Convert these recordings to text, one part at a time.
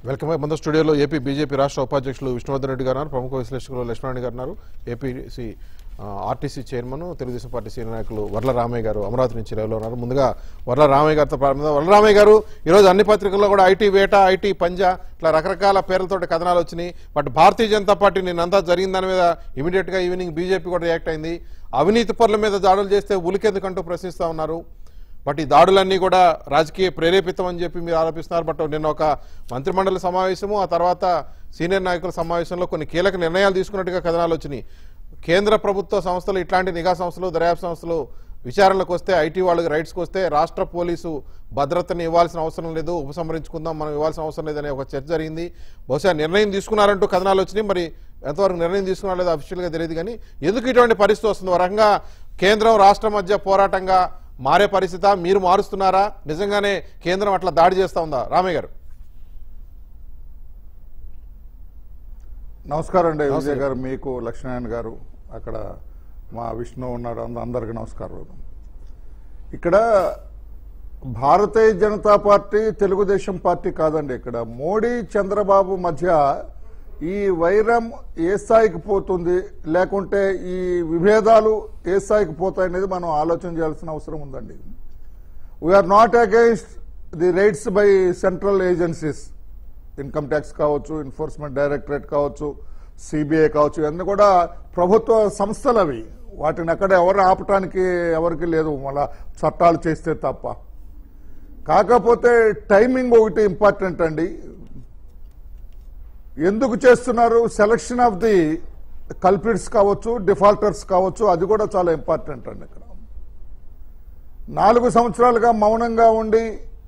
Welcome మన స్టూడియోలో AP BJP రాష్ట్ర ఉపాధ్యక్షులు విష్ణువర్ధన్ రెడ్డి గారు ఉన్నారు ప్రముఖ విశ్లేషకులు లక్ష్మణ్ గారు ఉన్నారు APS RTC chairman Telugu Desam party senior నాయకులు వర్ల రామయ్య గారు అమరావతి నుంచి రేవులో ఉన్నారు ముందుగా వర్ల రామయ్య గారితో ప్రారంభిద్దాం వర్ల రామయ్య గారు ఈరోజు అన్ని పత్రికల్లో కూడా ఐటీ వేట ఐటీ పంజా ఇట్లా రకరకాల పేర్లతోటి కథనాలు వచ్చినాయి బట్ భారతీయ జనతా పార్టీ నిన్నంతా జరిగిన దాని మీద ఇమీడియట్ గా ఈవినింగ్ బీజేపీ కూడా రియాక్ట్ అయింది అవినీతి పరుల మీద దాడులు చేస్తే ఉలికెందుకంటూ ప్రశ్నిస్తా ఉన్నారు బట్ ఈ దాడులన్నీ కూడా రాజకీయ ప్రేరేపితం అని చెప్పి మీరు ఆరోపిస్తున్నారు బట్ నిన్న ఒక మంత్రిమండలి సమావేశము ఆ తర్వాత సీనియర్ నాయకుల సమావేశంలో కొన్ని కీలక నిర్ణయాలు తీసుకున్నట్టుగా కథనాలు వచ్చినాయి కేంద్ర ప్రభుత్వ సంస్థలు ఇట్లాంటి నిఘా సంస్థలు దర్యాప్తు సంస్థలు విచారణలకు వస్తే ఐటీ వాళ్ళకి రైట్స్కి వస్తే రాష్ట్ర పోలీసు భద్రతని ఇవ్వాల్సిన అవసరం లేదు ఉపసంహరించుకుందాం మనం ఇవ్వాల్సిన అవసరం లేదనే ఒక చర్చ జరిగింది బహుశా నిర్ణయం తీసుకున్నారంటూ కథనాలు వచ్చినాయి మరి ఎంతవరకు నిర్ణయం తీసుకున్నారో లేదో అఫీషియల్గా తెలియదు కానీ ఎందుకు ఇటువంటి పరిస్థితి వస్తుంది ఒక రకంగా కేంద్రం రాష్ట్రం మధ్య పోరాటంగా మారే పరిస్థితి మీరు మారుస్తున్నారా నిజంగానే కేంద్రం అట్లా దాడి చేస్తా ఉందా రామయ్య గారు నమస్కారం అండి విజయ్ గారు మీకు లక్ష్మీనారాయణ గారు అక్కడ మా విష్ణు ఉన్నాడు అంద- అందరికీ నమస్కారం ఇక్కడ భారతీయ జనతా పార్టీ తెలుగుదేశం పార్టీ కాదండి ఇక్కడ మోడీ చంద్రబాబు మధ్య ఈ వైరం ఏ స్థాయికి పోతుంది లేకుంటే ఈ విభేదాలు ఏ స్థాయికి పోతాయి అనేది మనం ఆలోచన చేయాల్సిన అవసరం ఉందండి we are not against the raids by central agencies income tax కావచ్చు ఎన్ఫోర్స్మెంట్ డైరెక్టరేట్ కావచ్చు సిబిఐ కావచ్చు ఇవన్నీ కూడా ప్రభుత్వ సంస్థలు అవి వాటిని అక్కడ ఎవరు ఆపటానికి ఎవరికి లేదు మళ్ళా చట్టాలు చేస్తే తప్ప కాకపోతే టైమింగ్ ఒకటి ఇంపార్టెంట్ అండి ఎందుకు చేస్తున్నారు సెలక్షన్ ఆఫ్ ది కల్పిట్స్ కావచ్చు డిఫాల్టర్స్ కావచ్చు అది కూడా చాలా ఇంపార్టెంట్ అండి ఇక్కడ నాలుగు సంవత్సరాలుగా మౌనంగా ఉండి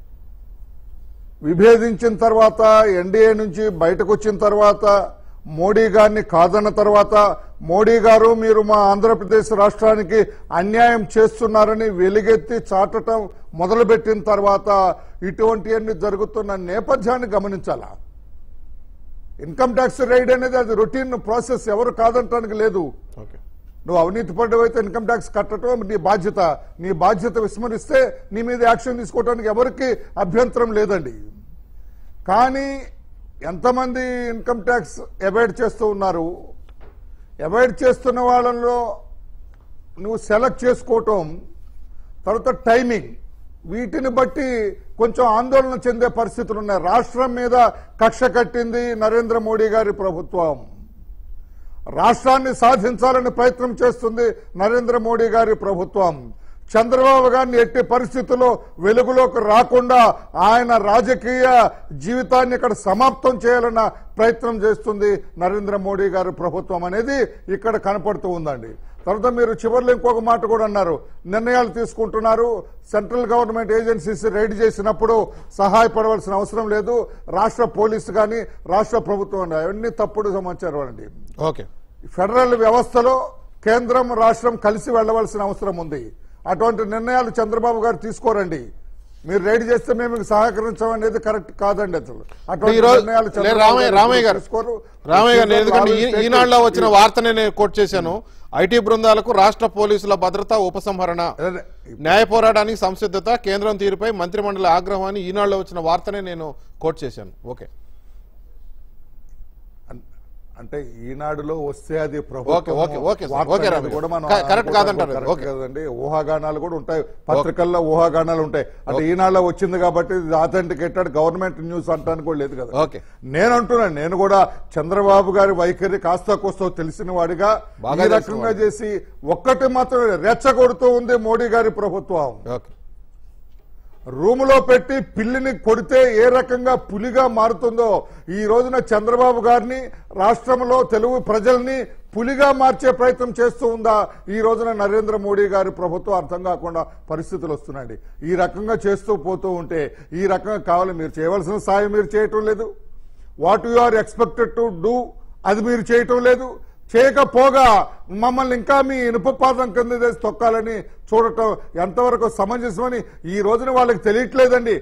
విభేదించిన తర్వాత ఎన్డీఏ నుంచి బయటకు వచ్చిన తర్వాత మోడీ గారిని కాదన్న తర్వాత మోడీ గారు మీరు మా ఆంధ్రప్రదేశ్ రాష్ట్రానికి అన్యాయం చేస్తున్నారని వెలుగెత్తి చాటటం మొదలుపెట్టిన తర్వాత ఇటువంటివన్నీ జరుగుతున్న నేపథ్యాన్ని గమనించాలా ఇన్కమ్ ట్యాక్స్ రైడ్ అనేది అది రొటీన్ ప్రాసెస్ ఎవరు కాదంటానికి లేదు ఓకే నువ్వు అవినీతి పడ్డవైతే ఇన్కమ్ ట్యాక్స్ కట్టడం నీ బాధ్యత నీ బాధ్యత విస్మరిస్తే నీ మీద యాక్షన్ తీసుకోవడానికి ఎవరికి అభ్యంతరం లేదండి కానీ ఎంతమంది ఇన్కమ్ ట్యాక్స్ అవాయిడ్ చేస్తూ ఉన్నారు అవాయిడ్ చేస్తున్న వాళ్ళలో నువ్వు సెలెక్ట్ చేసుకోవటం తర్వాత టైమింగ్ వీటిని బట్టి కొంచెం ఆందోళన చెందే పరిస్థితులు ఉన్నాయి రాష్ట్రం మీద కక్ష కట్టింది నరేంద్ర మోడీ గారి ప్రభుత్వం రాష్ట్రాన్ని సాధించాలని ప్రయత్నం చేస్తుంది నరేంద్ర మోడీ గారి ప్రభుత్వం చంద్రబాబు గారిని ఎట్టి పరిస్థితుల్లో వెలుగులోకి రాకుండా ఆయన రాజకీయ జీవితాన్ని ఇక్కడ సమాప్తం చేయాలన్న ప్రయత్నం చేస్తుంది నరేంద్ర మోడీ గారి ప్రభుత్వం అనేది ఇక్కడ కనపడుతూ ఉందండి తర్వాత మీరు చివరిలో ఇంకొక మాట కూడా అన్నారు నిర్ణయాలు తీసుకుంటున్నారు సెంట్రల్ గవర్నమెంట్ ఏజెన్సీస్ రైడ్ చేసినప్పుడు సహాయపడవలసిన అవసరం లేదు రాష్ట్ర పోలీసు కానీ రాష్ట్ర ప్రభుత్వం కానీ అవన్నీ తప్పుడు సమాచారం అండి ఓకే ఫెడరల్ వ్యవస్థలో కేంద్రం రాష్ట్రం కలిసి వెళ్ళవలసిన అవసరం ఉంది అటువంటి నిర్ణయాలు చంద్రబాబు గారు తీసుకోరండి మీరు రైడ్ చేస్తే మేము మీకు సహకరించం అనేది కరెక్ట్ కాదండి అసలు అటువంటి ఈ రోజు నిర్ణయాలు లే, చంద్రబాబు రామయ్య గారు రామయ్య గారు తీసుకోరు. రామయ్య గారు నేను ఎందుకంటే ఈ- తీసుకొని ఈనాడులో వచ్చిన ఈ- వార్తనే నేను కోట్ చేశాను ఐటీ బృందాలకు రాష్ట్ర పోలీసుల భద్రత ఉపసంహరణ అదే, న్యాయ పోరాటానికి సంసిద్ధత కేంద్రం తీరుపై మంత్రిమండలి ఆగ్రహం అని ఈనాడులో వచ్చిన వార్తనే నేను కోట్ చేశాను ఓకే అంటే ఈనాడులో వస్తే అది ఓకే, ప్రభుత్వం ఓకే, ఓకే సార్. వార్త ఓకే, అనేది రవి గారు. కూడా మనం క- కరెక్ట్ అనుకోవడం కాదంటారు. Correct okay. కదండి ఊహాగానాలు కూడా ఉంటాయి పత్రికల్లో ఊహాగానాలు ఉంటాయి అంటే ఈనాడులో వచ్చింది కాబట్టి ఇది అథెంటికేటెడ్ గవర్నమెంట్ న్యూస్ అంటానికి కూడా లేదు కదా ఓకే. నేను అంటున్నాను నేను కూడా చంద్రబాబు గారి వైఖరి కాస్త కోస్తో తెలిసిన వాడిగా బాగా ఈ తెలిసిన రకంగా వాడు. చేసి ఒక్కటి మాత్రమే రెచ్చగొడుతూ ఉంది మోడీ గారి ప్రభుత్వం ఓకే రూములో పెట్టి పిల్లిని కొడితే ఏ రకంగా పులిగా మారుతుందో ఈ రోజున చంద్రబాబు గారిని రాష్ట్రంలో తెలుగు ప్రజల్ని పులిగా మార్చే ప్రయత్నం చేస్తూ ఉందా ఈ రోజున నరేంద్ర మోడీ గారి ప్రభుత్వం అర్థం కాకుండా పరిస్థితులు వస్తున్నాయండి ఈ రకంగా చేస్తూ పోతూ ఉంటే ఈ రకంగా కావాలి మీరు చేయవలసిన సాయం మీరు చేయటం లేదు what you are expected to do అది మీరు చేయటం లేదు చేయకపోగా మమ్మల్ని ఇంకా మీ ఇనుప పాదం కింద చేసి తొక్కాలని చూడటం ఎంతవరకు సమంజసమని ఈ రోజున వాళ్ళకి తెలియట్లేదండి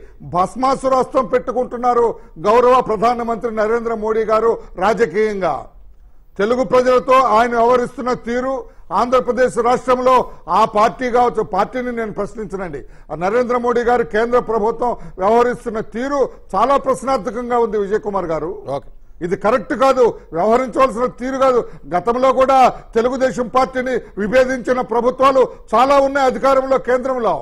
భస్మాసురాస్త్రం పెట్టుకుంటున్నారు గౌరవ ప్రధానమంత్రి నరేంద్ర మోడీ గారు రాజకీయంగా తెలుగు ప్రజలతో ఆయన వ్యవహరిస్తున్న తీరు ఆంధ్రప్రదేశ్ రాష్ట్రంలో ఆ పార్టీ కావచ్చు పార్టీని నేను ప్రశ్నించనండి ఆ నరేంద్ర మోడీ గారు కేంద్ర ప్రభుత్వం వ్యవహరిస్తున్న తీరు చాలా ప్రశ్నార్థకంగా ఉంది విజయ్ కుమార్ గారు ఓకే ఇది కరెక్ట్ కాదు వ్యవహరించవలసిన తీరు కాదు గతంలో కూడా తెలుగుదేశం పార్టీని విభేదించిన ప్రభుత్వాలు చాలా ఉన్నాయి అధికారంలో కేంద్రంలో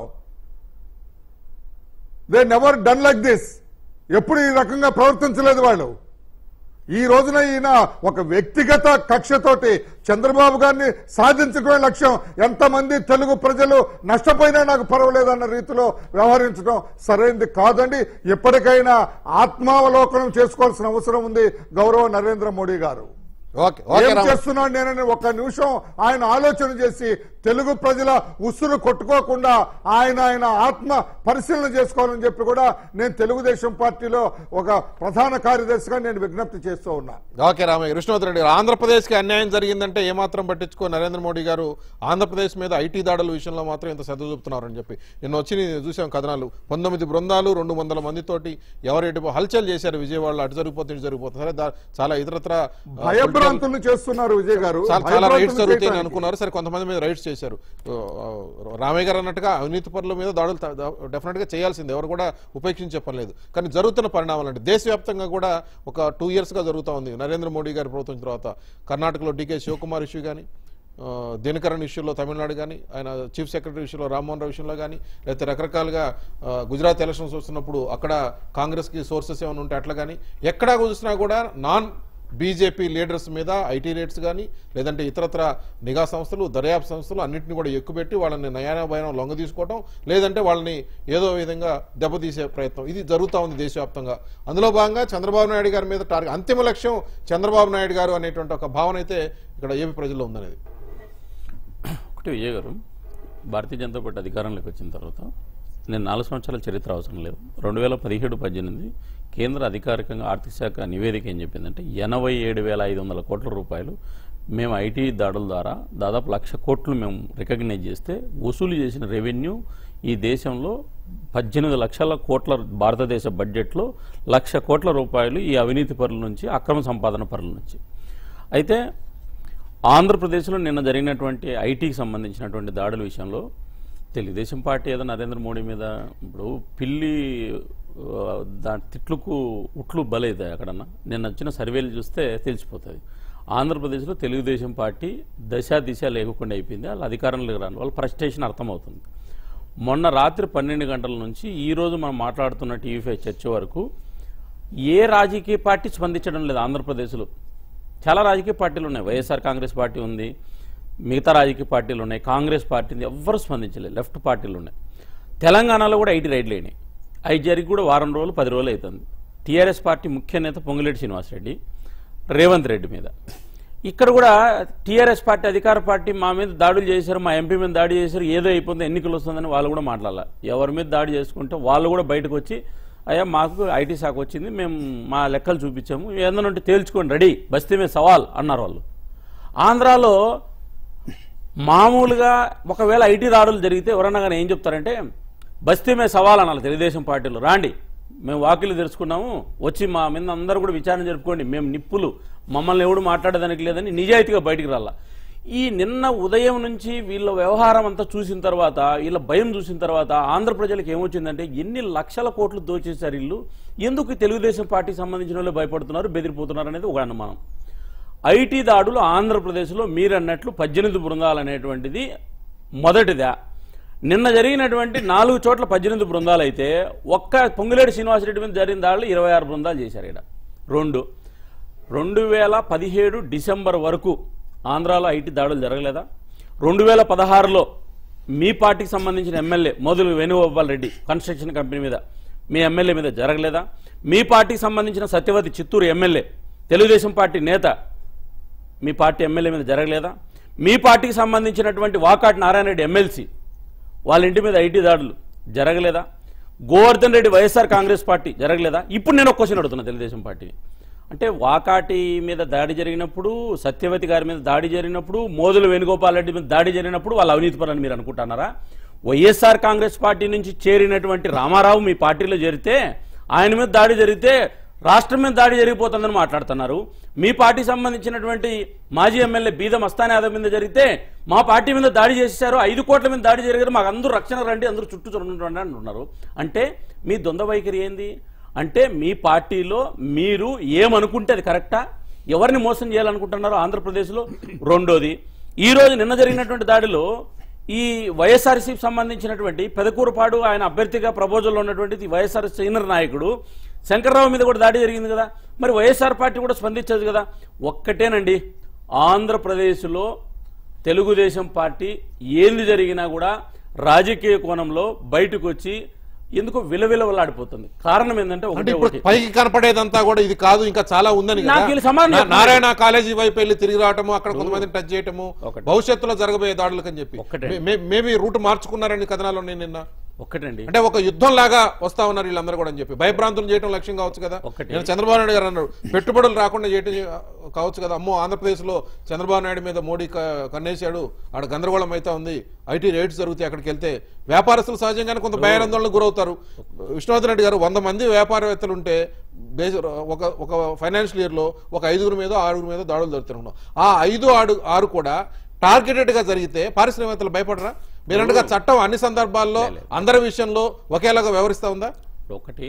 they never done like this ఎప్పుడు ఈ రకంగా ప్రవర్తించలేదు వాళ్ళు ఈ రోజున ఈయన ఒక వ్యక్తిగత కక్షతోటి చంద్రబాబు గారిని సాధించడమే లక్ష్యం ఎంతమంది తెలుగు ప్రజలు నష్టపోయినా నాకు పర్వాలేదన్న రీతిలో వ్యవహరించడం సరైనది కాదండి ఎప్పటికైనా ఆత్మావలోకనం చేసుకోవాల్సిన అవసరం ఉంది గౌరవ నరేంద్ర మోడీ గారు ఓకే ఓకే ఏం రామ చేస్తున్నాడు నేనని ఒక నిమిషం ఆయన ఆలోచన చేసి తెలుగు ప్రజల ఉసురు కొట్టుకోకుండా ఆయన ఆయన ఆత్మ పరిశీలన చేసుకోవాలని చెప్పి కూడా నేను తెలుగుదేశం పార్టీలో ఒక ప్రధాన కార్యదర్శిగా నేను విజ్ఞప్తి చేస్తూ ఉన్నా ఓకే రామయ్య కృష్ణవతి రెడ్డి గారు ఆంధ్రప్రదేశ్కి అన్యాయం జరిగిందంటే ఏమాత్రం పట్టించుకో నరేంద్ర మోడీ గారు ఆంధ్రప్రదేశ్ మీద ఐటీ దాడుల విషయంలో మాత్రం ఇంత శ్రద్ధ చూపుతున్నారని చెప్పి నిన్న వచ్చి నేను చూసాం కథనాలు పంతొమ్మిది బృందాలు రెండు వందల మందితోటి ఎవరెటు హల్చల్ చేశారు విజయవాడలో అటు జరిగిపోతుంది ఇటు జరిగిపోతుంది సరే దా- చాలా ఇతరత్ర ఆ, భయభ్రాంతులను చేస్తున్నారు విజయ్ గారు చాలా చాలా రైడ్స్ భయభ్రాంతులను జరుగుతాయని చేయటానికి. అనుకున్నారు సరే కొంతమంది మీద రైడ్స్ చేశారు ఆ, రామయ్య గారు అన్నట్టుగా అవినీతి పరుల మీద దాడులు డెఫినెట్ గా చేయాల్సింది ఎవరు కూడా ఉపేక్షించే పని లేదు కానీ జరుగుతున్న పరిణామాలు అంటే దేశవ్యాప్తంగా కూడా ఒక టూ ఇయర్స్ గా జరుగుతా ఉంది నరేంద్ర మోడీ గారి ప్రభుత్వం తర్వాత కర్ణాటకలో డీకే శివకుమార్ ఇష్యూ కానీ దినకరన్ ఇష్యూలో తమిళనాడు కానీ ఆయన చీఫ్ సెక్రటరీ ఇష్యూలో రామ్మోహన్ రావు విషయంలో కానీ లేకపోతే రకరకాలుగా ఆ, గుజరాత్ ఎలక్షన్స్ వస్తున్నప్పుడు అక్కడ కాంగ్రెస్కి సోర్సెస్ ఏమైనా ఉంటే అట్లా కానీ ఎక్కడా చూసినా కూడా నాన్ బీజేపీ లీడర్స్ మీద ఐటీ రేట్స్ కానీ లేదంటే ఇతరత్ర నిఘా సంస్థలు దర్యాప్తు సంస్థలు అన్నింటిని కూడా ఎక్కుపెట్టి వాళ్ళని నయానా భయం లొంగ తీసుకోవడం లేదంటే వాళ్ళని ఏదో విధంగా దెబ్బతీసే ప్రయత్నం ఇది జరుగుతూ ఉంది దేశవ్యాప్తంగా అందులో భాగంగా చంద్రబాబు నాయుడు గారి మీద టార్గెట్ అంతిమ లక్ష్యం చంద్రబాబు నాయుడు గారు అనేటువంటి ఒక భావన అయితే ఇక్కడ ఏపీ ప్రజల్లో ఉందనేది ఒకటి విజయ్ గారు భారతీయ జనతా పార్టీ అధికారంలోకి వచ్చిన తర్వాత నేను నాలుగు సంవత్సరాల చరిత్ర అవసరం లేదు రెండు వేల పదిహేడు పద్దెనిమిది కేంద్ర అధికారికంగా ఆర్థిక శాఖ నివేదిక ఏం చెప్పిందంటే ఎనభై ఏడు వేల ఐదు వందల కోట్ల రూపాయలు మేము ఐటీ దాడుల ద్వారా దాదాపు లక్ష కోట్లు మేము రికగ్నైజ్ చేస్తే వసూలు చేసిన రెవెన్యూ ఈ దేశంలో పద్దెనిమిది లక్షల కోట్ల భారతదేశ బడ్జెట్లో లక్ష కోట్ల రూపాయలు ఈ అవినీతి పరుల నుంచి అక్రమ సంపాదన పరుల నుంచి అయితే ఆంధ్రప్రదేశ్లో నిన్న జరిగినటువంటి ఐటీకి సంబంధించినటువంటి దాడుల విషయంలో తెలుగుదేశం పార్టీ ఏదో నరేంద్ర మోడీ మీద ఇప్పుడు పిల్లి ఆ, దాని తిట్లకు ఉట్లు బలవుతాయి అక్కడన్నా నిన్న వచ్చిన సర్వేలు చూస్తే తెలిసిపోతుంది ఆంధ్రప్రదేశ్లో తెలుగుదేశం పార్టీ దశ దిశ లేకుండా అయిపోయింది వాళ్ళు అధికారంలోకి రాని వాళ్ళ ఫ్రస్ట్రేషన్ అర్థమవుతుంది మొన్న రాత్రి పన్నెండు గంటల నుంచి ఈ రోజు మనం మాట్లాడుతున్న టీవీ ఫైవ్ చర్చ వరకు ఏ రాజకీయ పార్టీ స్పందించడం లేదు ఆంధ్రప్రదేశ్లో చాలా రాజకీయ పార్టీలు ఉన్నాయి వైఎస్ఆర్ కాంగ్రెస్ పార్టీ ఉంది మిగతా రాజకీయ పార్టీలు ఉన్నాయి కాంగ్రెస్ పార్టీ ఉంది ఎవ్వరు స్పందించలేదు లెఫ్ట్ పార్టీలు ఉన్నాయి తెలంగాణలో కూడా ఐటీ రైడ్లు అయినాయి అవి జరిగి కూడా వారం రోజులు పది రోజులు అవుతుంది టీఆర్ఎస్ పార్టీ ముఖ్య నేత పొంగులేటి శ్రీనివాసరెడ్డి రేవంత్ రెడ్డి మీద ఇక్కడ కూడా టీఆర్ఎస్ పార్టీ అధికార పార్టీ మా మీద దాడులు చేశారు మా ఎంపీ మీద దాడి చేశారు ఏదో అయిపోతుంది ఎన్నికలు వస్తుందని వాళ్ళు కూడా మాట్లాడాలి ఎవరి మీద దాడి చేసుకుంటే వాళ్ళు కూడా బయటకు వచ్చి అయ్యా మాకు ఐటీ శాఖ వచ్చింది మేము మా లెక్కలు చూపించాము ఏదైనా ఉంటే తేల్చుకోండి రెడీ బస్తీ మీద సవాల్ అన్నారు వాళ్ళు ఆంధ్రాలో మామూలుగా ఒకవేళ ఐటీ దాడులు జరిగితే ఎవరన్నా కానీ ఏం చెప్తారంటే బస్తీ మీద సవాల్ అనాలి తెలుగుదేశం పార్టీలో రాండి మేము వాకిలు తెరుచుకున్నాము వచ్చి మా మీద అందరూ కూడా విచారణ జరుపుకోండి మేము నిప్పులు మమ్మల్ని ఎవడు మాట్లాడేదానికి లేదని నిజాయితీగా బయటికి రాలా ఈ నిన్న ఉదయం నుంచి వీళ్ళ వ్యవహారం అంతా చూసిన తర్వాత వీళ్ళ భయం చూసిన తర్వాత ఆంధ్ర ప్రజలకు ఏమొచ్చిందంటే ఎన్ని లక్షల కోట్లు దోచేశారు వీళ్ళు ఎందుకు ఈ తెలుగుదేశం పార్టీకి సంబంధించిన వాళ్ళు భయపడుతున్నారు బెదిరిపోతున్నారు అనేది ఒక అనుమానం ఐటీ దాడులు ఆంధ్రప్రదేశ్లో మీరన్నట్లు పద్దెనిమిది బృందాలు అనేటువంటిది మొదటిదా నిన్న జరిగినటువంటి నాలుగు చోట్ల పద్దెనిమిది బృందాలు అయితే ఒక్క పొంగులేటి శ్రీనివాసరెడ్డి మీద జరిగిన దాడులు ఇరవై ఆరు బృందాలు చేశారు ఇక్కడ రెండు రెండు వేల పదిహేడు డిసెంబర్ వరకు ఆంధ్రాలో ఐటీ దాడులు జరగలేదా రెండు వేల పదహారులో మీ పార్టీకి సంబంధించిన ఎమ్మెల్యే మొదలు వేణుగోపాల్ రెడ్డి కన్స్ట్రక్షన్ కంపెనీ మీద మీ ఎమ్మెల్యే మీద జరగలేదా మీ పార్టీకి సంబంధించిన సత్యవతి చిత్తూరు ఎమ్మెల్యే తెలుగుదేశం పార్టీ నేత మీ పార్టీ ఎమ్మెల్యే మీద జరగలేదా మీ పార్టీకి సంబంధించినటువంటి వాకాటి నారాయణ రెడ్డి ఎమ్మెల్సీ వాళ్ళ ఇంటి మీద ఐటీ దాడులు జరగలేదా గోవర్ధన్ రెడ్డి వైఎస్ఆర్ కాంగ్రెస్ పార్టీ జరగలేదా ఇప్పుడు నేను ఒక క్వశ్చన్ అడుగుతున్నా తెలుగుదేశం పార్టీని అంటే వాకాటి మీద దాడి జరిగినప్పుడు సత్యవతి గారి మీద దాడి జరిగినప్పుడు మోదుల వేణుగోపాల్ రెడ్డి మీద దాడి జరిగినప్పుడు వాళ్ళు అవినీతి పరని మీరు అనుకుంటున్నారా వైఎస్ఆర్ కాంగ్రెస్ పార్టీ నుంచి చేరినటువంటి రామారావు మీ పార్టీలో చేరితే ఆయన మీద దాడి జరిగితే రాష్ట్రం మీద దాడి జరిగిపోతుందని మాట్లాడుతున్నారు మీ పార్టీ సంబంధించినటువంటి మాజీ ఎమ్మెల్యే బీదం అస్తాన్ యాదవ్ మీద జరిగితే మా పార్టీ మీద దాడి చేశారు ఐదు కోట్ల మీద దాడి జరిగారు మాకు అందరూ రక్షణ రండి అందరూ చుట్టూ చూడండి అంటున్నారు అంటే మీ ద్వంద్వ వైఖరి ఏంది అంటే మీ పార్టీలో మీరు ఏమనుకుంటే అది కరెక్టా ఎవరిని మోసం చేయాలనుకుంటున్నారో ఆంధ్రప్రదేశ్లో రెండోది ఈ రోజు నిన్న జరిగినటువంటి దాడిలో ఈ వైఎస్ఆర్సీకి సంబంధించినటువంటి పెదకూరుపాడు ఆయన అభ్యర్థిగా ప్రపోజల్లో ఉన్నటువంటి వైఎస్ఆర్ సీనియర్ నాయకుడు శంకర్రావు మీద కూడా దాడి జరిగింది కదా మరి వైఎస్ఆర్ పార్టీ కూడా స్పందించదు కదా ఒక్కటేనండి ఆంధ్రప్రదేశ్లో తెలుగుదేశం పార్టీ ఏంది జరిగినా కూడా రాజకీయ కోణంలో బయటకు వచ్చి ఎందుకు విలవిలవలాడిపోతుంది కారణం ఏంటంటే అంటే ఒకటే ఇప్పుడు ఒకటి పైకి కనపడేదంతా కూడా ఇది కాదు ఇంకా చాలా ఉందని కదా? నాకు వీళ్ళు సమాధానం నా- చెప్పండి. నారాయణ కాలేజీ వైపు వెళ్ళి తిరిగి రావటము అక్కడ కొంతమందిని టచ్ చేయటము ఒకటి. భవిష్యత్తులో జరగబోయే దాడులకు అని చెప్పి ఒక్కటే. మే- మే- మేబీ రూట్ మార్చుకున్నారని కథనాలు ఉన్నాయి నిన్న ఒక్కటండి అంటే ఒక యుద్ధం లాగా వస్తా ఉన్నారు వీళ్ళందరూ కూడా అని చెప్పి భయభ్రాంతులు చేయడం లక్ష్యం కావచ్చు కదా ఒక్కటి. నేను చంద్రబాబు నాయుడు గారు అన్నారు పెట్టుబడులు రాకుండా చేయటం కావచ్చు కదా అమ్మో ఆంధ్రప్రదేశ్ లో చంద్రబాబు నాయుడు మీద మోడీ క- కన్నేశాడు ఆడ గందరగోళం అయితే ఉంది ఐటీ రేట్స్ జరుగుతాయి అక్కడికి వెళ్తే వ్యాపారస్తులు సహజంగానే కొంత భయాందోళనకు గురవుతారు విష్ణువర్ధన్ రెడ్డి గారు వంద మంది వ్యాపారవేత్తలు ఉంటే బేస్ ఒక ఒక ఫైనాన్షియల్ ఇయర్ లో ఒక ఐదుగురు మీద ఆరుగురు మీద దాడులు జరుగుతున్నాం ఆ ఐదు ఆడు ఆరు కూడా టార్గెటెడ్ గా జరిగితే పారిశ్రామికవేత్తలు భయపడరా మీరంటగా చట్టం అన్ని సందర్భాల్లో అందరి విషయంలో ఒకేలాగా వ్యవహరిస్తా ఉందా ఒకటి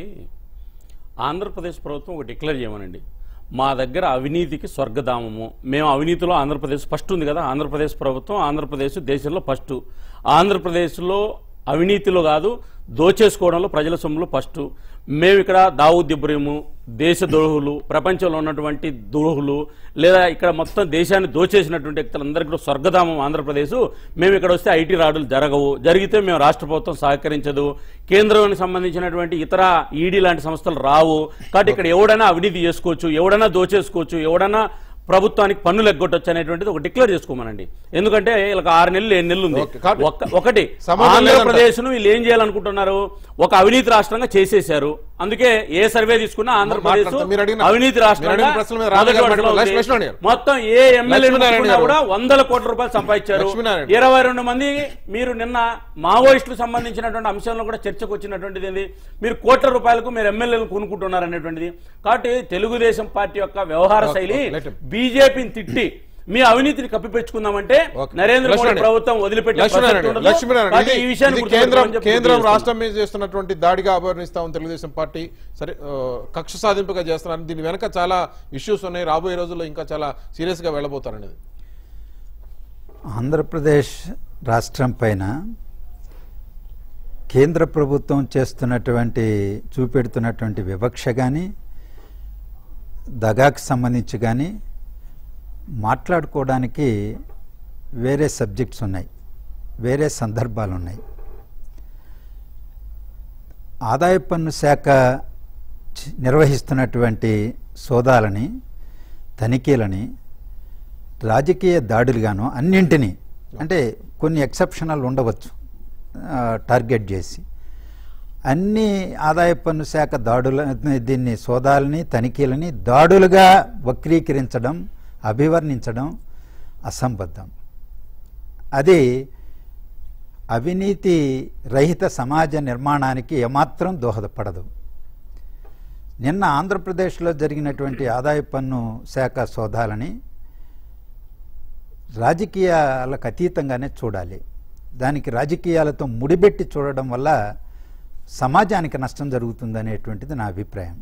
ఆంధ్రప్రదేశ్ ప్రభుత్వం ఒక డిక్లేర్ చేయమనండి మా దగ్గర అవినీతికి స్వర్గధామము మేము అవినీతిలో ఆంధ్రప్రదేశ్ ఫస్ట్ ఉంది కదా ఆంధ్రప్రదేశ్ ప్రభుత్వం ఆంధ్రప్రదేశ్ దేశంలో ఫస్ట్ ఆంధ్రప్రదేశ్లో అవినీతిలో కాదు దోచేసుకోవడంలో ప్రజల సొమ్ములో ఫస్ట్ మేము ఇక్కడ దావూద్ ఇబ్రహీము దేశ ద్రోహులు ప్రపంచంలో ఉన్నటువంటి ద్రోహులు లేదా ఇక్కడ మొత్తం దేశాన్ని దోచేసినటువంటి వ్యక్తులందరికీ కూడా స్వర్గధామం ఆంధ్రప్రదేశ్ మేము ఇక్కడ వస్తే ఐటీ రాడులు జరగవు జరిగితే మేము రాష్ట్ర ప్రభుత్వం సహకరించదు కేంద్రానికి సంబంధించినటువంటి ఇతర ఈడీ లాంటి సంస్థలు రావు కాబట్టి ఇక్కడ ఎవడైనా అవినీతి చేసుకోవచ్చు ఎవడైనా దోచేసుకోవచ్చు ఎవడైనా ప్రభుత్వానికి పన్నులు ఎగ్గొట్టొచ్చు అనేటువంటిది ఒక డిక్లేర్ చేసుకోమనండి ఎందుకంటే వీళ్ళకి ఆరు నెలలు ఏడు నెలలు ఉంది ఓకే, కాబట్టి ఒక్క- ఒకటి సమాధానం లేదంట. ఆంధ్రప్రదేశ్ ను వీళ్ళు ఏం చేయాలనుకుంటున్నారు ఒక అవినీతి రాష్ట్రంగా చేసేశారు అందుకే ఏ సర్వే తీసుకున్నా ఆంధ్రప్రదేశ్ మాట్లాడతాం. మీరు అడిగిన- అవినీతి మీరు రాష్ట్రంగా అడిగిన ప్రశ్నల మీద రాజు మొదటి గారు వరుసలో మాట్లాడారు. ఉంది. లక్ష్మీనారాయణ గారు. మొత్తం ఏ ఎమ్మెల్యే లక్ష్మీనారాయణ గారు. కూడా వందల కోట్ల రూపాయలు సంపాదించారు లక్ష్మీనారాయణ. ఇరవై రెండు మంది మీరు నిన్న మావోయిస్టులకు సంబంధించినటువంటి అంశంలో కూడా చర్చకు వచ్చినటువంటిది ఏంది మీరు కోట్ల రూపాయలకు మీరు ఎమ్మెల్యేలు కొనుక్కుంటున్నారు అనేటువంటిది కాబట్టి తెలుగుదేశం పార్టీ యొక్క వ్యవహార ఓకే, శైలి ఓకే, let him. బీజేపీని తిట్టి మీ అవినీతిని కప్పిపెట్టుకుందామంటే ఓకే. నరేంద్ర మోడీ లక్ష్మీనారాయణ. ప్రభుత్వం వదిలిపెట్టే లక్ష్మీనారాయణ ప్రసక్తి గారు, ఉండదు. లక్ష్మీనారాయణ కాబట్టి ఇది- ఈ విషయాన్ని ఇది కేంద్రం గుర్తుపెట్టుకోమని చెప్పి కేంద్రం తెలియజేస్తున్నాను. రాష్ట్రం మీద చేస్తున్నటువంటి దాడిగా అభివర్ణిస్తా ఉంది తెలుగుదేశం పార్టీ సరే ఆ, కక్ష సాధింపుగా చేస్తున్నారు దీని వెనక చాలా ఇష్యూస్ ఉన్నాయి రాబోయే రోజుల్లో ఇంకా చాలా సీరియస్ గా వెళ్ళబోతారనేది ఆంధ్రప్రదేశ్ రాష్ట్రం పైన కేంద్ర ప్రభుత్వం చేస్తున్నటువంటి చూపెడుతున్నటువంటి వివక్ష కానీ దగాకు సంబంధించి కానీ మాట్లాడుకోవడానికి వేరే సబ్జెక్ట్స్ ఉన్నాయి వేరే సందర్భాలు ఉన్నాయి ఆదాయ పన్ను శాఖ చి- నిర్వహిస్తున్నటువంటి సోదాలని తనిఖీలని రాజకీయ దాడులుగాను అన్నింటినీ అంటే కొన్ని ఎక్సెప్షనల్ ఉండవచ్చు ఆ, టార్గెట్ చేసి అన్ని ఆదాయ పన్ను శాఖ దాడుల దీన్ని సోదాలని తనిఖీలని దాడులుగా వక్రీకరించడం అభివర్ణించడం అసంబద్ధం అది అవినీతి రహిత సమాజ నిర్మాణానికి ఏమాత్రం దోహదపడదు నిన్న ఆంధ్రప్రదేశ్లో జరిగినటువంటి ఆదాయ పన్ను శాఖ సోదాలని రాజకీయాలకు అతీతంగానే చూడాలి దానికి రాజకీయాలతో ముడిపెట్టి చూడడం వల్ల సమాజానికి నష్టం జరుగుతుందనేటువంటిది నా అభిప్రాయం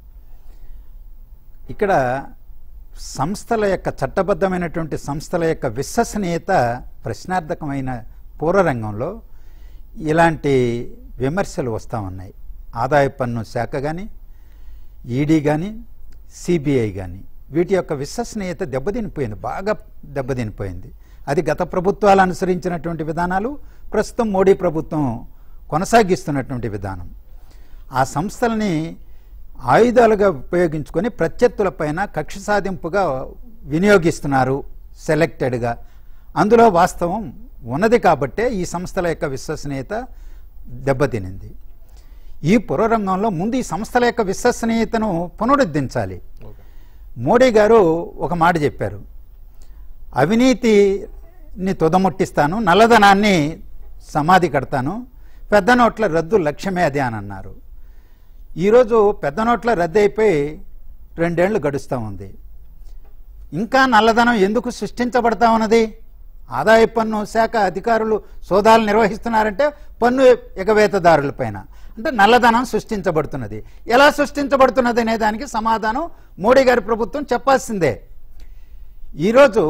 ఇక్కడ సంస్థల యొక్క చట్టబద్ధమైనటువంటి సంస్థల యొక్క విశ్వసనీయత ప్రశ్నార్థకమైన పూర్వరంగంలో ఇలాంటి విమర్శలు వస్తూ ఉన్నాయి ఆదాయ పన్ను శాఖ కానీ ఈడీ కానీ సిబిఐ కానీ వీటి యొక్క విశ్వసనీయత దెబ్బతినిపోయింది బాగా దెబ్బతినిపోయింది అది గత ప్రభుత్వాలు అనుసరించినటువంటి విధానాలు ప్రస్తుతం మోడీ ప్రభుత్వం కొనసాగిస్తున్నటువంటి విధానం ఆ సంస్థల్ని ఆయుధాలుగా ఉపయోగించుకొని ప్రత్యర్థులపైన కక్ష సాధింపుగా వినియోగిస్తున్నారు సెలెక్టెడ్గా అందులో వాస్తవం ఉన్నది కాబట్టే ఈ సంస్థల యొక్క విశ్వసనీయత దెబ్బతినింది ఈ పురరంగంలో ముందు ఈ సంస్థల యొక్క విశ్వసనీయతను పునరుద్ధరించాలి మోడీ గారు ఒక మాట చెప్పారు అవినీతిని తుదముట్టిస్తాను నల్లధనాన్ని సమాధి కడతాను పెద్ద నోట్ల రద్దు లక్ష్యమే అదే అని అన్నారు ఈరోజు పెద్ద నోట్ల రద్దు అయిపోయి రెండేళ్లు గడుస్తూ ఉంది ఇంకా నల్లధనం ఎందుకు సృష్టించబడతా ఉన్నది ఆదాయ పన్ను శాఖ అధికారులు సోదాలు నిర్వహిస్తున్నారంటే పన్ను ఎగవేతదారుల పైన అంటే నల్లధనం సృష్టించబడుతున్నది ఎలా సృష్టించబడుతున్నది అనే దానికి సమాధానం మోడీ గారి ప్రభుత్వం చెప్పాల్సిందే ఈరోజు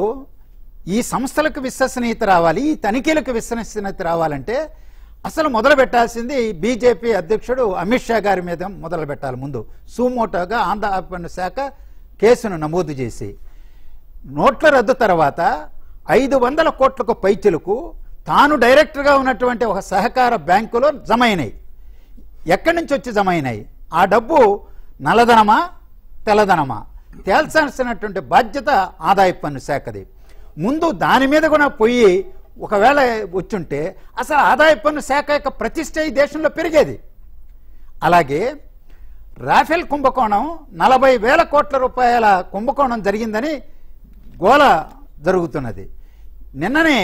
ఈ సంస్థలకు విశ్వసనీయత రావాలి ఈ తనిఖీలకు విశ్వసనీయత రావాలంటే అసలు మొదలు పెట్టాల్సింది బీజేపీ అధ్యక్షుడు అమిత్ షా గారి మీద మొదలు పెట్టాలి ముందు సుమోటోగా ఆంధ్ర పన్ను శాఖ కేసును నమోదు చేసి నోట్ల రద్దు తర్వాత ఐదు వందల కోట్లకు పైచులకు తాను డైరెక్టర్గా ఉన్నటువంటి ఒక సహకార బ్యాంకులో జమ అయినాయి ఎక్కడి నుంచి వచ్చి జమ అయినాయి ఆ డబ్బు నల్లధనమా తెల్లధనమా తేల్చాల్సినటువంటి బాధ్యత ఆదాయ పన్ను శాఖది ముందు దాని మీద కూడా పోయి ఒకవేళ వచ్చుంటే అసలు ఆదాయ పన్ను శాఖ యొక్క ప్రతిష్ట ఈ దేశంలో పెరిగేది అలాగే రాఫెల్ కుంభకోణం నలభై వేల కోట్ల రూపాయల కుంభకోణం జరిగిందని గోల జరుగుతున్నది నిన్ననే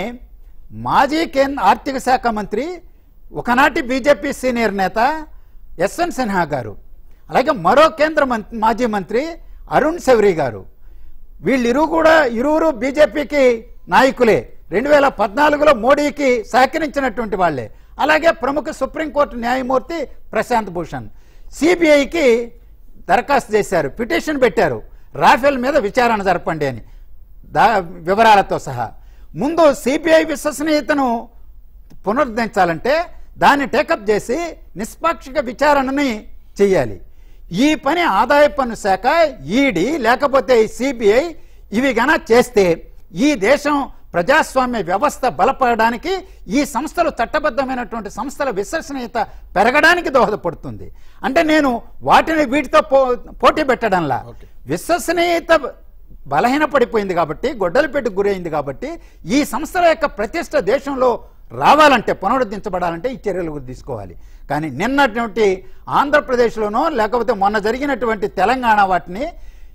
మాజీ కేంద్ర ఆర్థిక శాఖ మంత్రి ఒకనాటి బీజేపీ సీనియర్ నేత యశ్వంత్ సిన్హా గారు అలాగే మరో కేంద్ర మంత్రి మాజీ మంత్రి అరుణ్ శౌరి గారు వీళ్ళిరువు కూడా ఇరువురు బీజేపీకి నాయకులే రెండు వేల పద్నాలుగులో మోడీకి సహకరించినటువంటి వాళ్ళే అలాగే ప్రముఖ సుప్రీంకోర్టు న్యాయమూర్తి ప్రశాంత్ భూషణ్ సిబిఐకి దరఖాస్తు చేశారు పిటిషన్ పెట్టారు రాఫెల్ మీద విచారణ జరపండి అని దా వివరాలతో సహా ముందు సిబిఐ విశ్వసనీయతను పునరుద్ధరించాలంటే దాన్ని టేకప్ చేసి నిష్పాక్షిక విచారణని చెయ్యాలి ఈ పని ఆదాయ పన్ను శాఖ ఈడీ లేకపోతే సిబిఐ ఇవి గన చేస్తే ఈ దేశం ప్రజాస్వామ్య వ్యవస్థ బలపడడానికి ఈ సంస్థలు చట్టబద్ధమైనటువంటి సంస్థల విశ్వసనీయత పెరగడానికి దోహదపడుతుంది అంటే నేను వాటిని వీటితో పో పోటీ పెట్టడంలా Okay. విశ్వసనీయత బలహీనపడిపోయింది కాబట్టి గొడ్డలిపెట్టుకు గురైంది కాబట్టి ఈ సంస్థల యొక్క ప్రతిష్ట దేశంలో రావాలంటే పునరుద్ధరించబడాలంటే ఈ చర్యలు తీసుకోవాలి కానీ నిన్నటువంటి ఆంధ్రప్రదేశ్లోనో లేకపోతే మొన్న జరిగినటువంటి తెలంగాణ వాటిని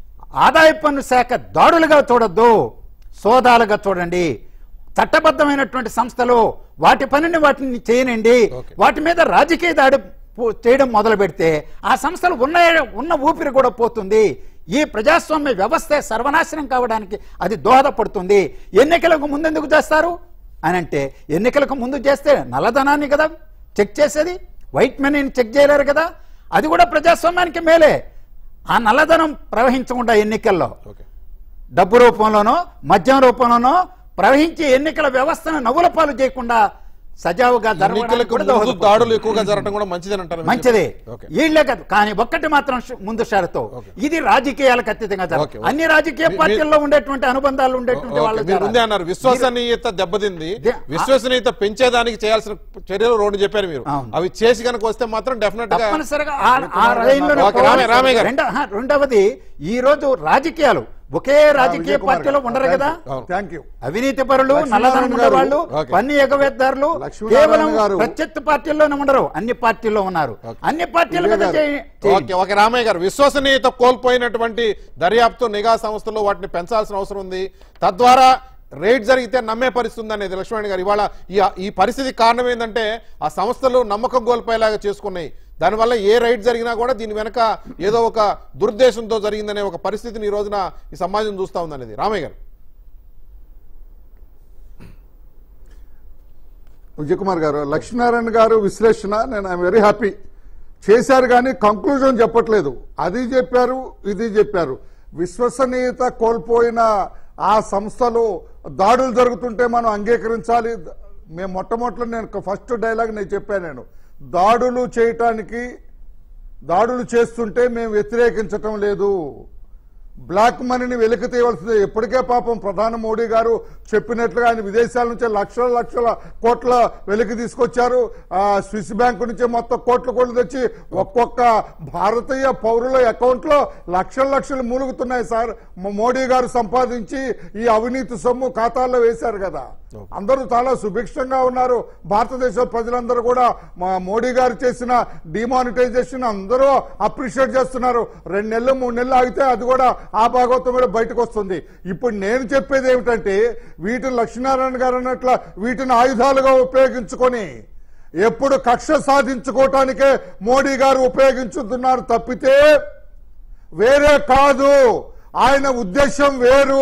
ఆదాయ పన్ను శాఖ దాడులుగా చూడొద్దు సోదాలుగా చూడండి చట్టబద్ధమైనటువంటి సంస్థలు వాటి పనిని వాటిని చేయనండి Okay. వాటి మీద రాజకీయ దాడి పో- చేయడం మొదలు పెడితే ఆ సంస్థలు ఉన్న ఉన్న ఊపిరి కూడా పోతుంది ఈ ప్రజాస్వామ్య వ్యవస్థ సర్వనాశనం కావడానికి అది దోహదపడుతుంది ఎన్నికలకు ముందెందుకు చేస్తారు అని అంటే ఎన్నికలకు ముందు చేస్తే నల్లధనాన్ని కదా చెక్ చేసేది వైట్ మనీని చెక్ చేయలేరు కదా అది కూడా ప్రజాస్వామ్యానికి మేలే ఆ నల్లధనం ప్రవహించకుండా ఎన్నికల్లో ఓకే డబ్బు రూపంలోనో మద్యం రూపంలోనో ప్రవహించి ఎన్నికల వ్యవస్థను నవ్వుల పాలు చేయకుండా సజావుగా జరగడానికి ఎన్నికలకు కూడా ముందు దోహదపడుతుంది. దాడులు ఎక్కువగా జరగడం కూడా మంచిదని అంటారు మంచిదే ఓకే వీళ్ళే కాదు కానీ ఒక్కటి మాత్రం ష- ముందు షరతు ఓకే. ఇది రాజకీయాలకు అతీతంగా ఓకే, జరగదు ఓకే. అన్ని రాజకీయ మీ- పార్టీల్లో ఉండేటువంటి అనుబంధాలు ఉండేటువంటి ఓకే, వాళ్ళు మీరు ముందే జరగాలి. అన్నారు విశ్వసనీయత దెబ్బతింది దే- విశ్వసనీయత పెంచేదానికి చేయాల్సిన చర్యలు రెండు చెప్పారు మీరు అవును. అవి చేసి కనుక వస్తే మాత్రం డెఫినెట్ గా తప్పనిసరిగా ఆ- ఆ రైల్లోనే ఓకే, రామయ్య- రామయ్య గారు. రెండో- హా, రెండవది ఈ రోజు రాజకీయాలు ఒకే రాజకీయ విజయ్ కుమార్ పార్టీలో గారు. ఉండరు కదా అవును. థ్యాంక్ యూ అవినీతి పరులు లక్ష్మీనారాయణ నల్లధనం గారు. వాళ్ళు ఓకే. పన్ను ఎగవేద్దారులు లక్ష్మీనారాయణ కేవలం గారు. ప్రత్యర్థి పార్టీల్లోనే ఉండరు అన్ని పార్టీల్లో ఉన్నారు ఓకే. అన్ని పార్టీల విజయ్ మీద గారు. చేయ- చేయండి. ఓకే ఓకే రామయ్య గారు విశ్వసనీయత కోల్పోయినటువంటి దర్యాప్తు నిఘా సంస్థలు వాటిని పెంచాల్సిన అవసరం ఉంది తద్వారా రేట్ జరిగితే నమ్మే పరిస్థితి ఉంది అనేది లక్ష్మణ్ గారు ఇవాళ ఈ ఈ పరిస్థితి కారణం ఏంటంటే ఆ సంస్థలు నమ్మకం కోల్పోయేలాగా చేసుకున్నాయి దానివల్ల ఏ రైడ్ జరిగినా కూడా దీని వెనక ఏదో ఒక దురుద్దేశంతో జరిగిందనే ఒక పరిస్థితిని ఈ రోజున ఈ సమాజం చూస్తా ఉందనేది రామయ్య గారు విజయ్ కుమార్ గారు లక్ష్మీనారాయణ గారు విశ్లేషణ నేను ఐఎమ్ వెరీ హ్యాపీ చేశారు కానీ కంక్లూజన్ చెప్పట్లేదు అది చెప్పారు ఇది చెప్పారు విశ్వసనీయత కోల్పోయిన ఆ సంస్థలు దాడులు జరుగుతుంటే మనం అంగీకరించాలి మేము మొట్టమొదటి నేను ఫస్ట్ డైలాగ్ నేను చెప్పాను నేను దాడులు చేయటానికి దాడులు చేస్తుంటే మేము వ్యతిరేకించటం లేదు బ్లాక్ మనీని వెలికి తీయవలసిందే ఇప్పటికే పాపం ప్రధాని మోడీ గారు చెప్పినట్లుగా ఆయన విదేశాల నుంచి లక్షల లక్షల కోట్ల వెలికి తీసుకొచ్చారు ఆ స్విస్ బ్యాంకు నుంచి మొత్తం కోట్ల కోట్లు తెచ్చి ఒక్కొక్క భారతీయ పౌరుల అకౌంట్ లో లక్షల లక్షలు మూలుగుతున్నాయి సార్ మ- మోడీ గారు సంపాదించి ఈ అవినీతి సొమ్ము ఖాతాల్లో వేశారు కదా అందరూ చాలా సుభిక్షంగా ఉన్నారు భారతదేశ ప్రజలందరూ కూడా మా మోడీ గారు చేసిన డిమానిటైజేషన్ అందరూ అప్రిషియేట్ చేస్తున్నారు రెండు నెలలు మూడు నెలలు ఆగితే అది కూడా ఆ భాగవతం కూడా బయటకు వస్తుంది ఇప్పుడు నేను చెప్పేది ఏమిటంటే వీటిని లక్ష్మీనారాయణ గారు అన్నట్ల వీటిని ఆయుధాలుగా ఉపయోగించుకొని ఎప్పుడు కక్ష సాధించుకోవటానికే మోడీ గారు ఉపయోగించుతున్నారు తప్పితే వేరే కాదు ఆయన ఉద్దేశం వేరు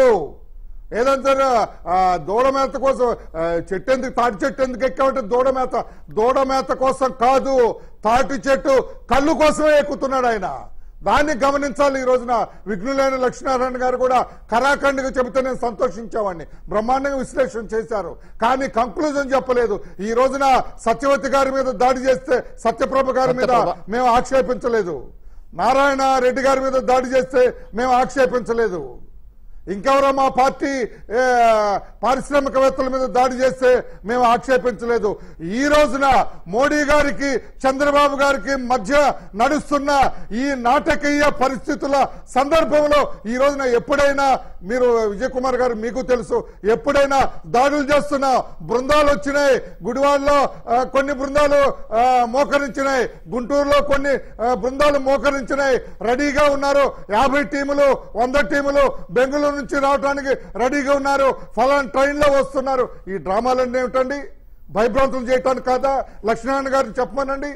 ఏదంటారు ఆ, దూడమేత కోసం ఆ, చెట్టు ఎందుకు తాటి చెట్టు ఎందుకు ఎక్కామంటే దూడమేత దూడమేత కోసం కాదు తాటి చెట్టు కళ్ళు కోసమే ఎక్కుతున్నాడు ఆయన దాన్ని గమనించాలి ఈ రోజున విఘ్నులైన లక్ష్మీనారాయణ గారు కూడా కరాఖండిగా చెబితే నేను సంతోషించేవాడిని బ్రహ్మాండంగా విశ్లేషణ చేశారు కానీ కంక్లూజన్ చెప్పలేదు ఈ రోజున సత్యవతి గారి మీద దాడి చేస్తే సత్యప్రభ గారి మీద సత్యప్రభ. మేము ఆక్షేపించలేదు నారాయణ రెడ్డి గారి మీద దాడి చేస్తే మేము ఆక్షేపించలేదు ఇంకెవరో మా పార్టీ ఏ, పారిశ్రామికవేత్తల మీద దాడి చేస్తే మేము ఆక్షేపించలేదు ఈ రోజున మోడీ గారికి చంద్రబాబు గారికి మధ్య నడుస్తున్న ఈ నాటకీయ పరిస్థితుల సందర్భంలో ఈ రోజున ఎప్పుడైనా మీరు విజయ్ కుమార్ గారు మీకు తెలుసు ఎప్పుడైనా దాడులు చేస్తున్న బృందాలు వచ్చినాయి గుడివాడలో ఆ, కొన్ని బృందాలు ఆ, మోకరించినాయి గుంటూరులో కొన్ని ఆ, బృందాలు మోకరించినాయి రెడీగా ఉన్నారు యాభై టీములు వంద టీములు బెంగళూరు నుంచి రావడానికి రెడీగా ఉన్నారు ఫలాన్ ట్రైన్ లో వస్తున్నారు ఈ డ్రామాలన్నీ ఏమిటండి భయభ్రాంతులు చేయటానికి కాదా లక్ష్మీనారాయణ గారు చెప్పమనండి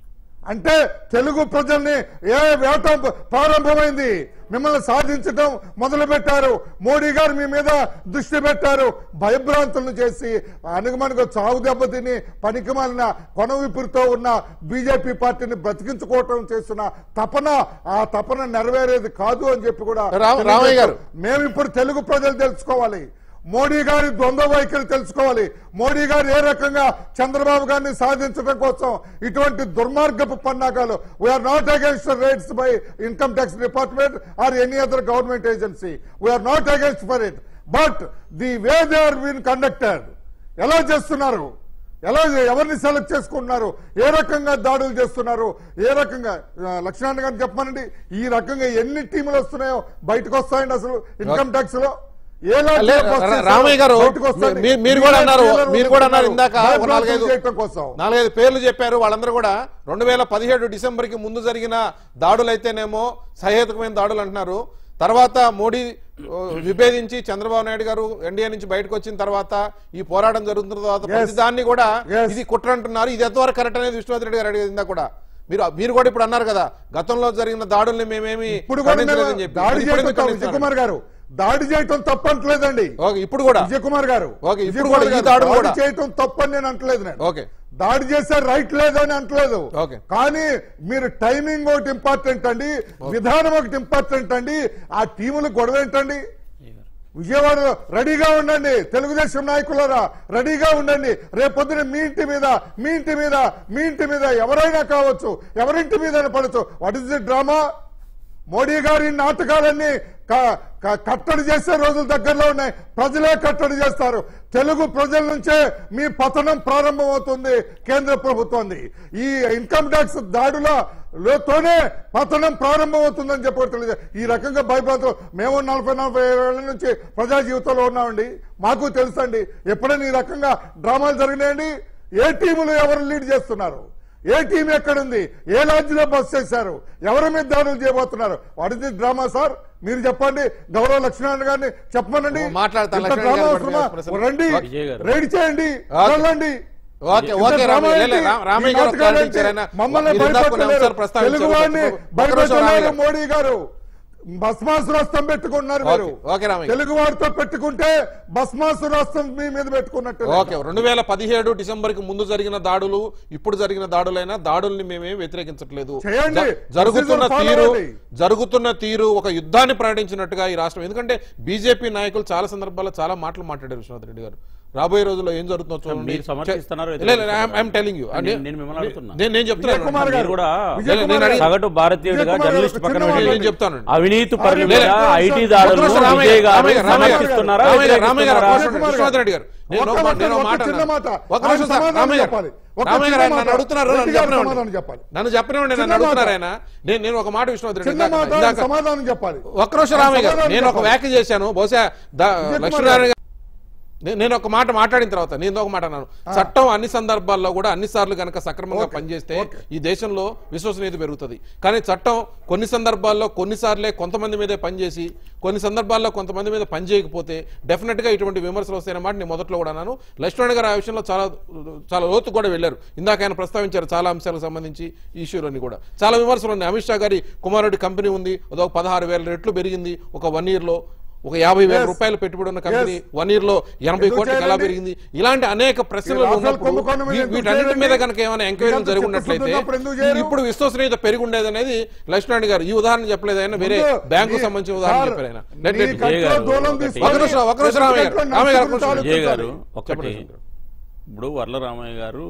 అంటే తెలుగు ప్రజల్ని ఏ వేట ప్రారంభమైంది మిమ్మల్ని సాధించడం మొదలు పెట్టారు మోడీ గారు మీ మీద దృష్టి పెట్టారు భయభ్రాంతులను చేసి అనుగుమనుగు చావు దెబ్బతిని పనికిమాలిన కొన విపురితో ఉన్న బీజేపీ పార్టీని బ్రతికించుకోవటం చేస్తున్న తపన ఆ తపన నెరవేరేది కాదు అని చెప్పి కూడా రామ- రామయ్య గారు. మేము ఇప్పుడు తెలుగు ప్రజలు తెలుసుకోవాలి మోడీ గారి ద్వంద్వ వైఖరి తెలుసుకోవాలి మోడీ గారు ఏ రకంగా చంద్రబాబు గారిని సాధించడం కోసం ఇటువంటి దుర్మార్గపు పన్నాగాలు we are not against raids by income tax department or any other government agency we are not against for it but the way they are been conducted ఎలా చేస్తున్నారు ఎలా ఎవరిని సెలెక్ట్ చేసుకుంటున్నారు ఏ రకంగా దాడులు చేస్తున్నారు ఏ రకంగా ఆ, లక్ష్మణ్ గారిని చెప్పమనండి ఈ రకంగా ఎన్ని టీములు వస్తున్నాయో బయటకు వస్తాయండి అసలు ఇన్కమ్ ట్యాక్స్ లో ఏ లాంటి లే- బస్సు రా- చేశారు? రామయ్య గారు బయటకు వస్తాయండి. మీ- మీరు కూడా అన్నారు డీలర్లు మీరు కూడా అన్నారు ఇందాక ఒక భయభ్రాంతులు నాలుగైదు చేయటం కోసం నాలుగైదు పేర్లు చెప్పారు వాళ్ళందరూ కూడా రెండు వేల పదిహేడు డిసెంబర్ కి ముందు జరిగిన దాడులు అయితేనేమో సహేతుకమైన దాడులు అంటున్నారు తర్వాత మోడీ ఓ, విభేదించి చంద్రబాబు నాయుడు గారు ఎన్డీఏ నుంచి బయటకు వచ్చిన తర్వాత ఈ పోరాటం జరుగుతున్న తర్వాత Yes. ప్రతి దాన్ని కూడా Yes. ఇది కుట్ర అంటున్నారు ఇది ఎంతవరకు కరెక్ట్ అనేది విష్ణువర్ధన్ రెడ్డి గారు అడిగిందా కూడా మీరు మీరు కూడా ఇప్పుడు అన్నారు కదా గతంలో జరిగిన దాడుల్ని మేమేమి ఇప్పుడు కూడా మేము ఖండించలేదని చెప్పి. దాడి మరి ఇప్పుడు చేయటం ఎందుకు విజయ్ ఖండిస్తున్నారు? కుమార్ గారు దాడి చేయటం తప్పట్లేదండి ఓకే ఇప్పుడు కూడా విజయ్ కుమార్ గారు ఓకే, ఇప్పుడు విజయ్ కూడా కుమార్ ఈ గారు, దాడులు కూడా. చేయటం తప్పని నేను అంటలేదు నేను ఓకే దాడి చేసే రైట్ లేదని అంటలేదు ఓకే. కానీ మీరు టైమింగ్ ఒకటి ఇంపార్టెంట్ అండి విధానం ఒకటి ఇంపార్టెంట్ అండి ఆ టీములు గొడవ ఏంటండి విజయవాడ రెడీగా ఉండండి తెలుగుదేశం నాయకులరా రెడీగా ఉండండి రేపొద్దున మీ ఇంటి మీద మీ ఇంటి మీద మీ ఇంటి మీద ఎవరైనా కావచ్చు ఎవరింటి మీద పడచ్చు what is the drama Modi గారి నాటకాలన్నీ క- క- కట్టడి చేసే రోజులు దగ్గరలో ఉన్నాయి ప్రజలే కట్టడి చేస్తారు తెలుగు ప్రజల నుంచే మీ పతనం ప్రారంభమవుతుంది కేంద్ర ప్రభుత్వంది ఈ ఇన్కమ్ ట్యాక్స్ దాడుల తోనే పతనం ప్రారంభమవుతుందని చెప్పి తెలియదు ఈ రకంగా భయపడుతూ మేము నలభై నలభై ఏళ్ళ నుంచి ప్రజా జీవితంలో ఉన్నామండి మాకు తెలుసండి ఎప్పుడైనా ఈ రకంగా డ్రామాలు జరిగినాయండి ఏ టీములు ఎవరు లీడ్ చేస్తున్నారు ఏ టీం ఎక్కడుంది ఏ లాడ్జిలో బస్ చేశారు ఎవరి మీద దాడులు చేయబోతున్నారు what is the drama sir మీరు చెప్పండి గౌరవ లక్ష్మీనారాయణ గారిని చెప్పమనండి ఓ, మాట్లాడతాను. ఇంత లక్ష్మీనారాయణ డ్రామా గారు అవసరమా? ప్రశ్న- రండి విజయ్ గారు. రైడ్ చేయండి ఓకే. వెళ్ళండి ఓకే ఇంత ఓకే డ్రామా రామయ్య ఏంటి? లే, రా- రామయ్య ఈ గారు నాటకాలు క్లారిటీ ఏంటి? ఇచ్చారైనా? మమ్మల్ని మీరు ఇందాక కొన్ని భయపెట్టలేరు. అంశాలు ప్రస్తావించారు. తెలుగు వాడిని ఒక్క నిమిషం రామయ్య భయపెట్టలేరు గారు. మోడీ గారు భస్మాసురాస్త్రం పెట్టుకున్నారు మీరు ఓకే, ఓకే రామయ్య. తెలుగు వాడితో పెట్టుకుంటే భస్మాసురాస్త్రం మీ మీద పెట్టుకున్నట్టు ఓకే రెండు వేల పదిహేడు డిసెంబర్ కి ముందు జరిగిన దాడులు ఇప్పుడు జరిగిన దాడులైనా దాడుల్ని మేమేం వ్యతిరేకించట్లేదు చేయండి. జ- జరుగుతున్న Procedure follow తీరు అవ్వండి. జరుగుతున్న తీరు ఒక యుద్ధాన్ని ప్రకటించినట్టుగా ఈ రాష్ట్రం ఎందుకంటే బీజేపీ నాయకులు చాలా సందర్భాల్లో చాలా మాటలు మాట్లాడారు విశ్వనాథ్ రెడ్డి గారు రాబోయే రోజుల్లో ఏం జరుగుతుందో చూడండి మీరు సమర్థిస్తున్నారో ఐఎమ్ టెలింగ్ యూ నేను- నేను మిమ్మల్ని అడుగుతున్నా. నేను నేను చెప్తున్నాను విజయ్ కుమార్ మీరు గారు కూడా విజయ్ నేను కుమార్ అడిగి- గారు. సగటు భారతీయుడిగా విజయ్ కుమార్ జర్నలిస్ట్ గారు, పక్కన చిన్న పెట్టి మాట నేను చెప్తానండి. అవినీతి పరుల లేదు, మీద లేదు, ఐటీ లేదు, దాడులను ఒక్క నిమిషం రామయ్య విజయ్ గారు రామయ్య గారు, రామయ్య గారు, సమర్థిస్తున్నారా రామయ్య గారు, రామయ్య గారు, వ్యతిరేకిస్తున్నారా? ఒక్క నిమిషం, విశ్వనాథ్ రెడ్డి గారు నేను ఒక్క ఒక మాట- నేను ఒక ఒక్క మాట చిన్న అన్నాను. మాట. ఒక్క నిమిషం ఆయన సార్, సమాధానం రామయ్య గారు. చెప్పాలి. ఒక్క రామయ్య గారు చిన్న ఆయన నన్ను మాట. అడుగుతున్నారు నన్ను రెడ్డి గారు చెప్పనివ్వండి. సమాధానం చెప్పాలి. నన్ను చెప్పనివ్వండి నన్ను చిన్న మాట. అడుగుతున్నారు ఆయన నేను నేను ఒక మాట విశ్వనాథ్ రెడ్డి చిన్న ఇందాక- మాట ఆయన ఇందాక సమాధానం చెప్పాలి ఒక్క నిమిషం రామయ్య గారు సమాధానం నేను ఒక చెప్పాలి. వ్యాఖ్య చేశాను బహుశా ద- కుమార్ లక్ష్మీనారాయణ గారు నే- నేను ఒక మాట మాట్లాడిన తర్వాత నేను ఒక మాట అన్నాను చట్టం అన్ని సందర్భాల్లో కూడా అన్ని సార్లు కనుక సక్రమంగా ఓకే. పనిచేస్తే ఓకే. ఈ దేశంలో విశ్వసనీయత పెరుగుతుంది కానీ చట్టం కొన్ని సందర్భాల్లో కొన్నిసార్లే కొంతమంది మీదే పనిచేసి కొన్ని సందర్భాల్లో కొంతమంది మీద పని చేయకపోతే డెఫినెట్ గా ఇటువంటి విమర్శలు వస్తాయన్నమాట నేను మొదట్లో కూడా అన్నాను లక్ష్మణ్ గారు ఆ విషయంలో చాలా చాలా లోతు కూడా వెళ్ళారు ఇందాక ఆయన ప్రస్తావించారు చాలా అంశాలకు సంబంధించి ఈ ఇష్యూలన్నీ కూడా చాలా విమర్శలు ఉన్నాయి అమిత్ షా గారి కుమారుడి కంపెనీ ఉంది అదొక పదహారు వేల రెట్లు పెరిగింది ఒక వన్ ఇయర్ లో ఒక యాభై వేల Yes. రూపాయలు పెట్టుబడి ఉన్న కంపెనీ వన్ ఇయర్ లో ఎనభై ఎందుకు కోట్లకి ఎలా చేయాలండి? పెరిగింది ఇలాంటి అనేక ప్రశ్నలు ఈ రాఫెల్ ఉన్నప్పుడు కుంభకోణం మీద వీ- ఎందుకు వీటన్నిటి మీద చేయాలండి? కనుక ఏమైనా ఎంక్వైరీ ఇదంతా జరుగున్నట్లయితే చిత్తశుద్ధి ఎందుకు చేయరు? ఇప్పుడు విశ్వసనీయత పెరిగి ఉండేది అనేది లక్ష్మణ్ గారు ఈ ఉదాహరణ చెప్పలేదు ఆయన వేరే ముందు బ్యాంకు నీ- సంబంధించిన ఉదాహరణ సార్, చెప్పారు ఆయన నీ Let- let- కట్టులో గారు, దూలం ఒకటి- తీసుకొని ఒక నిమిషం, ఒక నిమిషం రామయ్య గారు. ఎదురు రామయ్య గారు, కట్టులో ఒక నిమిషం. విజయ్ గారు ఆలోచించాలి. ఒకటి చెప్పండి. ఇప్పుడు వర్ల రామయ్య గారు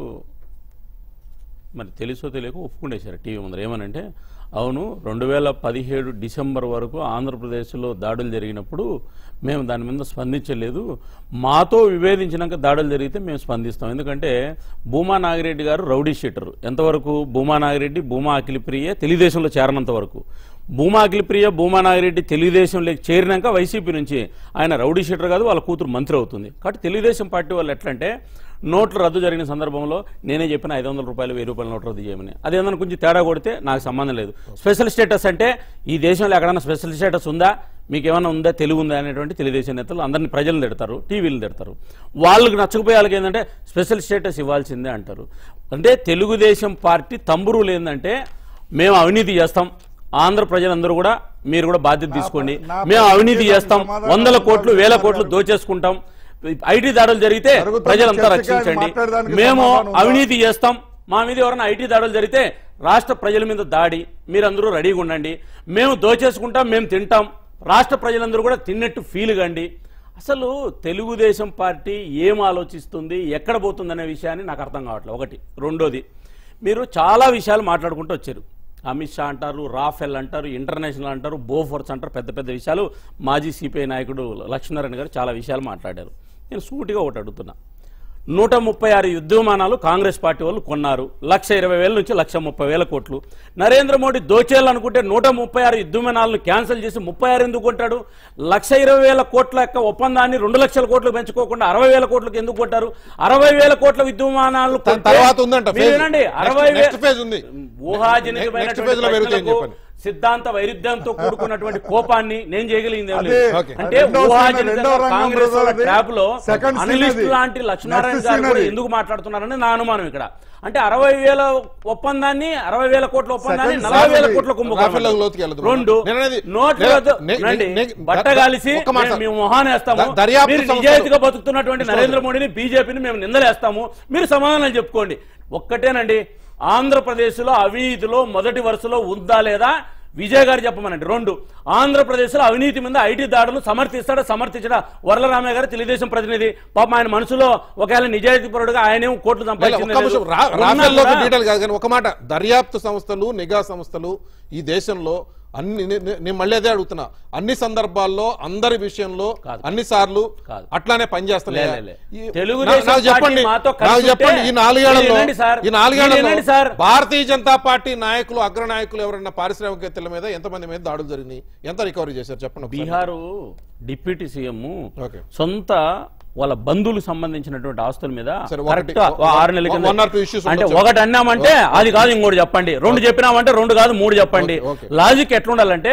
మరి తెలుసో తెలియక ఒప్పుకునేశారు టీవీ ముందర ఏమనంటే అవును రెండు వేల పదిహేడు డిసెంబర్ వరకు ఆంధ్రప్రదేశ్లో దాడులు జరిగినప్పుడు మేము దాని మీద స్పందించలేదు మాతో విభేదించినాక దాడులు జరిగితే మేము స్పందిస్తాం ఎందుకంటే భూమా నాగిరెడ్డి గారు రౌడీ షీటర్ ఎంతవరకు భూమా నాగిరెడ్డి భూమా అఖిలప్రియ తెలుగుదేశంలో చేరనంత వరకు భూమా అఖిలప్రియ భూమా నాగిరెడ్డి తెలుగుదేశంలోకి చేరినాక వైసీపీ నుంచి ఆయన రౌడీ షీటర్ కాదు వాళ్ళ కూతురు మంత్రి అవుతుంది కాబట్టి తెలుగుదేశం పార్టీ వాళ్ళు ఎట్లంటే నోట్లు రద్దు జరిగిన సందర్భంలో నేనే చెప్పిన ఐదు వందల రూపాయలు వెయ్యి రూపాయల నోట్లు రద్దు చేయమని అదేమన్నా కొంచెం తేడా కొడితే నాకు సంబంధం లేదు స్పెషల్ స్టేటస్ అంటే ఈ దేశంలో ఎక్కడైనా స్పెషల్ స్టేటస్ ఉందా మీకు ఏమైనా ఉందా తెలుగు ఉందా అనేటువంటి తెలుగుదేశం నేతలు అందరినీ ప్రజలను తిడతారు టీవీలు తిడతారు వాళ్ళకి నచ్చకపోయే వాళ్ళకి ఏంటంటే స్పెషల్ స్టేటస్ ఇవ్వాల్సిందే అంటారు అంటే తెలుగుదేశం పార్టీ తంబురులు ఏంటంటే మేము అవినీతి చేస్తాం ఆంధ్ర ప్రజలందరూ కూడా మీరు కూడా బాధ్యత తీసుకోండి నా మేము అవినీతి ప్రశ్నకి చేస్తాం సమాధానం వందల కోట్లు వేల చెప్తున్నారు. కోట్లు దోచేసుకుంటాం ఐటీ దాడులు జరిగితే జరుగుతున్న ప్రజలంతా చర్చకి ఆయన రక్షించండి మాట్లాడడానికి మేము సమాధానం ఉందా? అవినీతి చేస్తాం మా మీద ఎవరైనా ఐటీ దాడులు జరిగితే రాష్ట్ర ప్రజల మీద దాడి మీరందరూ రెడీగా ఉండండి మేము దోచేసుకుంటాం మేము తింటాం రాష్ట్ర ప్రజలందరూ కూడా తిన్నట్టు ఫీల్ కండి అసలు తెలుగుదేశం పార్టీ ఏం ఆలోచిస్తుంది ఎక్కడ పోతుందనే విషయాన్ని నాకు అర్థం కావట్లేదు ఒకటి రెండోది మీరు చాలా విషయాలు మాట్లాడుకుంటూ వచ్చారు అమిత్ షా అంటారు రాఫెల్ అంటారు ఇంటర్నేషనల్ అంటారు బోఫోర్స్ అంటారు పెద్ద పెద్ద విషయాలు మాజీ సిపిఐ నాయకుడు లక్ష్మీనారాయణ గారు చాలా విషయాలు మాట్లాడారు నేను సూటిగా ఒకటి అడుగుతున్నా నూట ముప్పై ఆరు యుద్ధ విమానాలు కాంగ్రెస్ పార్టీ వాళ్ళు కొన్నారు లక్ష ఇరవై వేల నుంచి లక్ష ముప్పై వేల కోట్లు నరేంద్ర మోడీ దోచేయాలనుకుంటే నూట ముప్పై ఆరు యుద్ధ విమానాలను క్యాన్సిల్ చేసి ముప్పై ఆరు ఎందుకు కొంటాడు లక్ష ఇరవై వేల కోట్ల యొక్క ఒప్పందాన్ని రెండు లక్షల కోట్లు పెంచుకోకుండా అరవై వేల కోట్లకు ఎందుకు కొట్టారు అరవై వేల కోట్ల యుద్ధ విమానాలు దాని తర్వాత ఉందంట మీరు phase. వినండి, Next- అరవై next వే- phase ఉంది. ఊహాజనితమైనటువంటి Next phase లో పెరుగుతాయని ప్రశ్నలకు చెప్పండి. సిద్ధాంత వైరుధ్యంతో కూడుకున్నటువంటి కోపాన్ని నేను చేయగలిగింది ఏం అదే, లేదు ఓకే. అంటే రెండో సీన్, ఊహాజనితంగా రెండో రంగం కాంగ్రెస్ వాళ్ళ బ్రదర్ అది. ట్రాప్ లో సెకండ్ సీన్ అనలిస్ట్ అది. లాంటి లక్ష్మీనారాయణ నెక్స్ట్ గారు సీన్ కూడా అది. ఎందుకు మాట్లాడుతున్నారని నా అనుమానం ఇక్కడ అంటే అరవై వేల ఒప్పందాన్ని అరవై వేల కోట్ల ఒప్పందాన్ని సెకండ్ నలభై వేల సీన్ కోట్ల రాఫెల్ కుంభకోణం లోతుకి వెళ్ళదు. రెండు నేను అనేది- నోట్ల నే- రద్దు- నే- రండి, నే- బట్ట ద- కలిసి ఒక్క మాట. మేము- మేము మొహాన్ని వేస్తాము ద- దర్యాప్తు మీరు సంస్థలు- నిజాయితీగా బతుకుతున్నటువంటి విశ్వాసం. నరేంద్ర మోడీని బీజేపీని మేము నిందలేస్తాము మీరు సమాధానం చెప్పుకోండి ఒక్కటేనండి ఆంధ్రప్రదేశ్లో అవినీతిలో మొదటి వరుసలో ఉందా లేదా విజయ్ గారు చెప్పమనండి రెండు ఆంధ్రప్రదేశ్లో అవినీతి మీద ఐటీ దాడులు సమర్థిస్తాడా సమర్థించడా వరలరామయ్య గారు తెలుగుదేశం ప్రతినిధి పాపం ఆయన మనసులో ఒకవేళ నిజాయితీ పరుడుగా ఆయనేం కోట్లు లేదు, సంపాదించింది ఒక్క నిమిషం. రా- ఉన్నా రాఫెల్లోకి కూడా- డీటెయిల్ కాదు కానీ ఒక మాట దర్యాప్తు సంస్థలు నిఘా సంస్థలు ఈ దేశంలో అన్ని నే- నే- నేను మళ్ళీ అదే అడుగుతున్నా అన్ని సందర్భాల్లో అందరి విషయంలో కాదు. అన్ని సార్లు కాదు. అట్లానే పనిచేస్తున్నాయా? లే, లే, లే. ఈ- తెలుగుదేశం నా- నాకు చెప్పండి పార్టీ మాతో కలిసి నాకు చెప్పండి ఈ ఉంటే నాలుగేళ్లలో మీరు వినండి సార్. ఈ మీరు నాలుగేళ్లలో వినండి సార్. భారతీయ జనతా పార్టీ నాయకులు అగ్ర నాయకులు ఎవరైనా పారిశ్రామికవేత్తల మీద ఎంతమంది మీద దాడులు జరిగినాయి ఎంత రికవరీ చేశారు చెప్పండి ఒకసారి. Bihar deputy CM okay. సొంత వాళ్ళ బంధువులకు సంబంధించినటువంటి ఆస్తుల మీద సరే, కరెక్ట్ ఒకటి- గా ఆరు నెలల కింద one or two issues అంటే ఉండొచ్చు. ఒకటి అన్నామంటే అది కాదు ఇంకోటి చెప్పండి రెండు చెప్పినామంటే రెండు కాదు మూడు చెప్పండి ఓకే, ఓకే. లాజిక్ ఎట్లుండాలంటే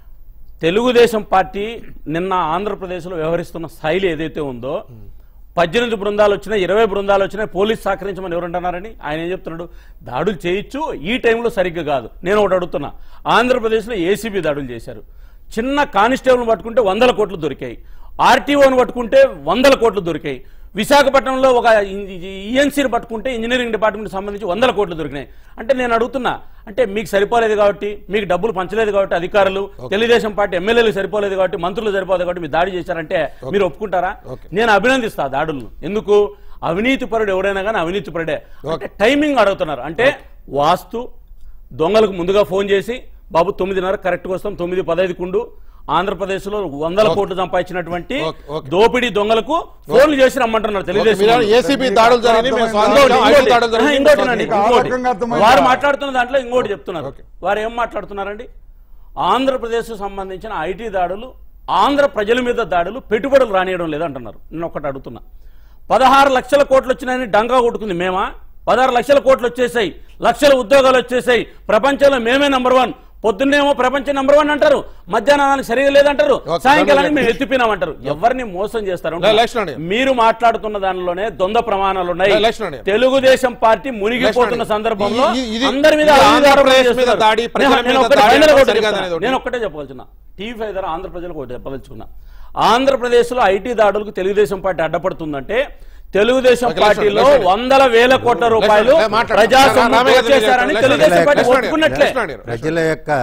తెలుగుదేశం పార్టీ నిన్న ఆంధ్రప్రదేశ్లో వ్యవహరిస్తున్న శైలి ఏదైతే ఉందో పద్దెనిమిది బృందాలు వచ్చినాయి ఇరవై బృందాలు వచ్చినాయి పోలీస్ సహకరించమని ఎవరంటున్నారని ఆయన ఏం చెప్తున్నాడు దాడులు చేయొచ్చు ఈ టైంలో సరిగ్గా కాదు నేను ఒకటి అడుగుతున్నా ఆంధ్రప్రదేశ్లో ఏసీబీ దాడులు చేశారు చిన్న కానిస్టేబుల్ పట్టుకుంటే వందల కోట్లు దొరికాయి ఆర్టీఓని పట్టుకుంటే వందల కోట్లు దొరికాయి విశాఖపట్నంలో ఒక ఈఎన్సీని పట్టుకుంటే ఇంజనీరింగ్ డిపార్ట్మెంట్ సంబంధించి వందల కోట్లు దొరికినాయి అంటే నేను అడుగుతున్నా అంటే మీకు సరిపోలేదు కాబట్టి మీకు డబ్బులు పంచలేదు కాబట్టి అధికారులు తెలుగుదేశం పార్టీ ఎమ్మెల్యేలు సరిపోలేదు కాబట్టి మంత్రులు సరిపోలేదు కాబట్టి మీరు దాడి చేశారంటే మీరు ఒప్పుకుంటారా ఓకే. నేను అభినందిస్తా ఆ దాడులను ఎందుకు అవినీతి పరుడు ఎవరైనా కానీ అవినీతి పరుడే అంటే టైమింగ్ అడుగుతున్నారు అంటే వాస్తు దొంగలకు ముందుగా ఫోన్ చేసి బాబు తొమ్మిదిన్నర కరెక్ట్గా వస్తాం తొమ్మిది పదహైదుకుండు ఆంధ్రప్రదేశ్ లో వందల కోట్లు సంపాదించినటువంటి ఓకే, ఓకే. దోపిడీ దొంగలకు ఫోన్లు చేసి రమ్మంటున్నారు తెలుగుదేశం మీరు వాళ్ళు. ఏసీబీ దాడులు జరిగినాయి మేము ఇంకోటి, స్వాగతించాం. ఇంకోటి, ఐటీ దాడులు జరిగినాయి, ఇంకోటి మేము నండి, మీకు ఆ ఇంకోటి. రకంగా అర్థమైందా? వారు మాట్లాడుతున్న దాంట్లో ఇంకోటి చెప్తున్నారు ఓకే. వారు ఏం మాట్లాడుతున్నారండి ఆంధ్రప్రదేశ్ సంబంధించిన ఐటీ దాడులు ఆంధ్ర ప్రజల మీద దాడులు పెట్టుబడులు రానియడం లేదంటున్నారు నేను ఒకటి అడుగుతున్నా పదహారు లక్షల కోట్లు వచ్చినాయని డంగా కొట్టుకుంది మేమా పదహారు లక్షల కోట్లు వచ్చేసాయి లక్షల ఉద్యోగాలు వచ్చేసాయి ప్రపంచంలో మేమే నంబర్ వన్ పొద్దున్నేమో ప్రపంచం నెంబర్ వన్ అంటారు మధ్యాహ్నానికి సరిగా లేదంటారు ఓకే, సాయంకాలానికి మేము ఎత్తిపోయినామంటారు ఎవరిని మోసం చేస్తారు లే, లక్ష్మణ్. మీరు మాట్లాడుతున్న దానిలోనే ద్వంద్వ ప్రమాణాలు ఉన్నాయి లే, లక్ష్మణ్. తెలుగుదేశం పార్టీ మునిగిపోతున్న లక్ష్మణ్. సందర్భంలో ఇది- ఇది- అందరి మీద ఇది అవినీతి ఆంధ్రప్రదేశ్ ఆరోపణలు మీద చేస్తున్నారు. దాడి, ప్రజల నేను- నేను మీద ఒక్కటే దాడి final గా ఒకటి సరికాదు చెప్తున్నా. అనేది ఒకటి. నేను ఒక్కటే చెప్పదలుచున్నా టీవీ ఫైవ్ ద్వారా ఆంధ్రప్రజలకు ఒకటి చెప్పదలుచుకున్నా ఆంధ్రప్రదేశ్లో ఐటీ దాడులకు తెలుగుదేశం పార్టీ అడ్డపడుతుందంటే తెలుగుదేశం ఓకే, లక్ష్మణ్, పార్టీలో లక్ష్మణ్. వందల వేల కోట్ల రూపాయలు లక్ష్మణ్, మాట్లాడు. ప్రజాసొమ్ము రామయ్య గారు దోచేశారని లక్ష్మణ్ తెలుగుదేశం గారు, పార్టీ లక్ష్మణ్ గారు, ఒప్పుకున్నట్లే లక్ష్మణ్ గారు. ప్రజల యొక్క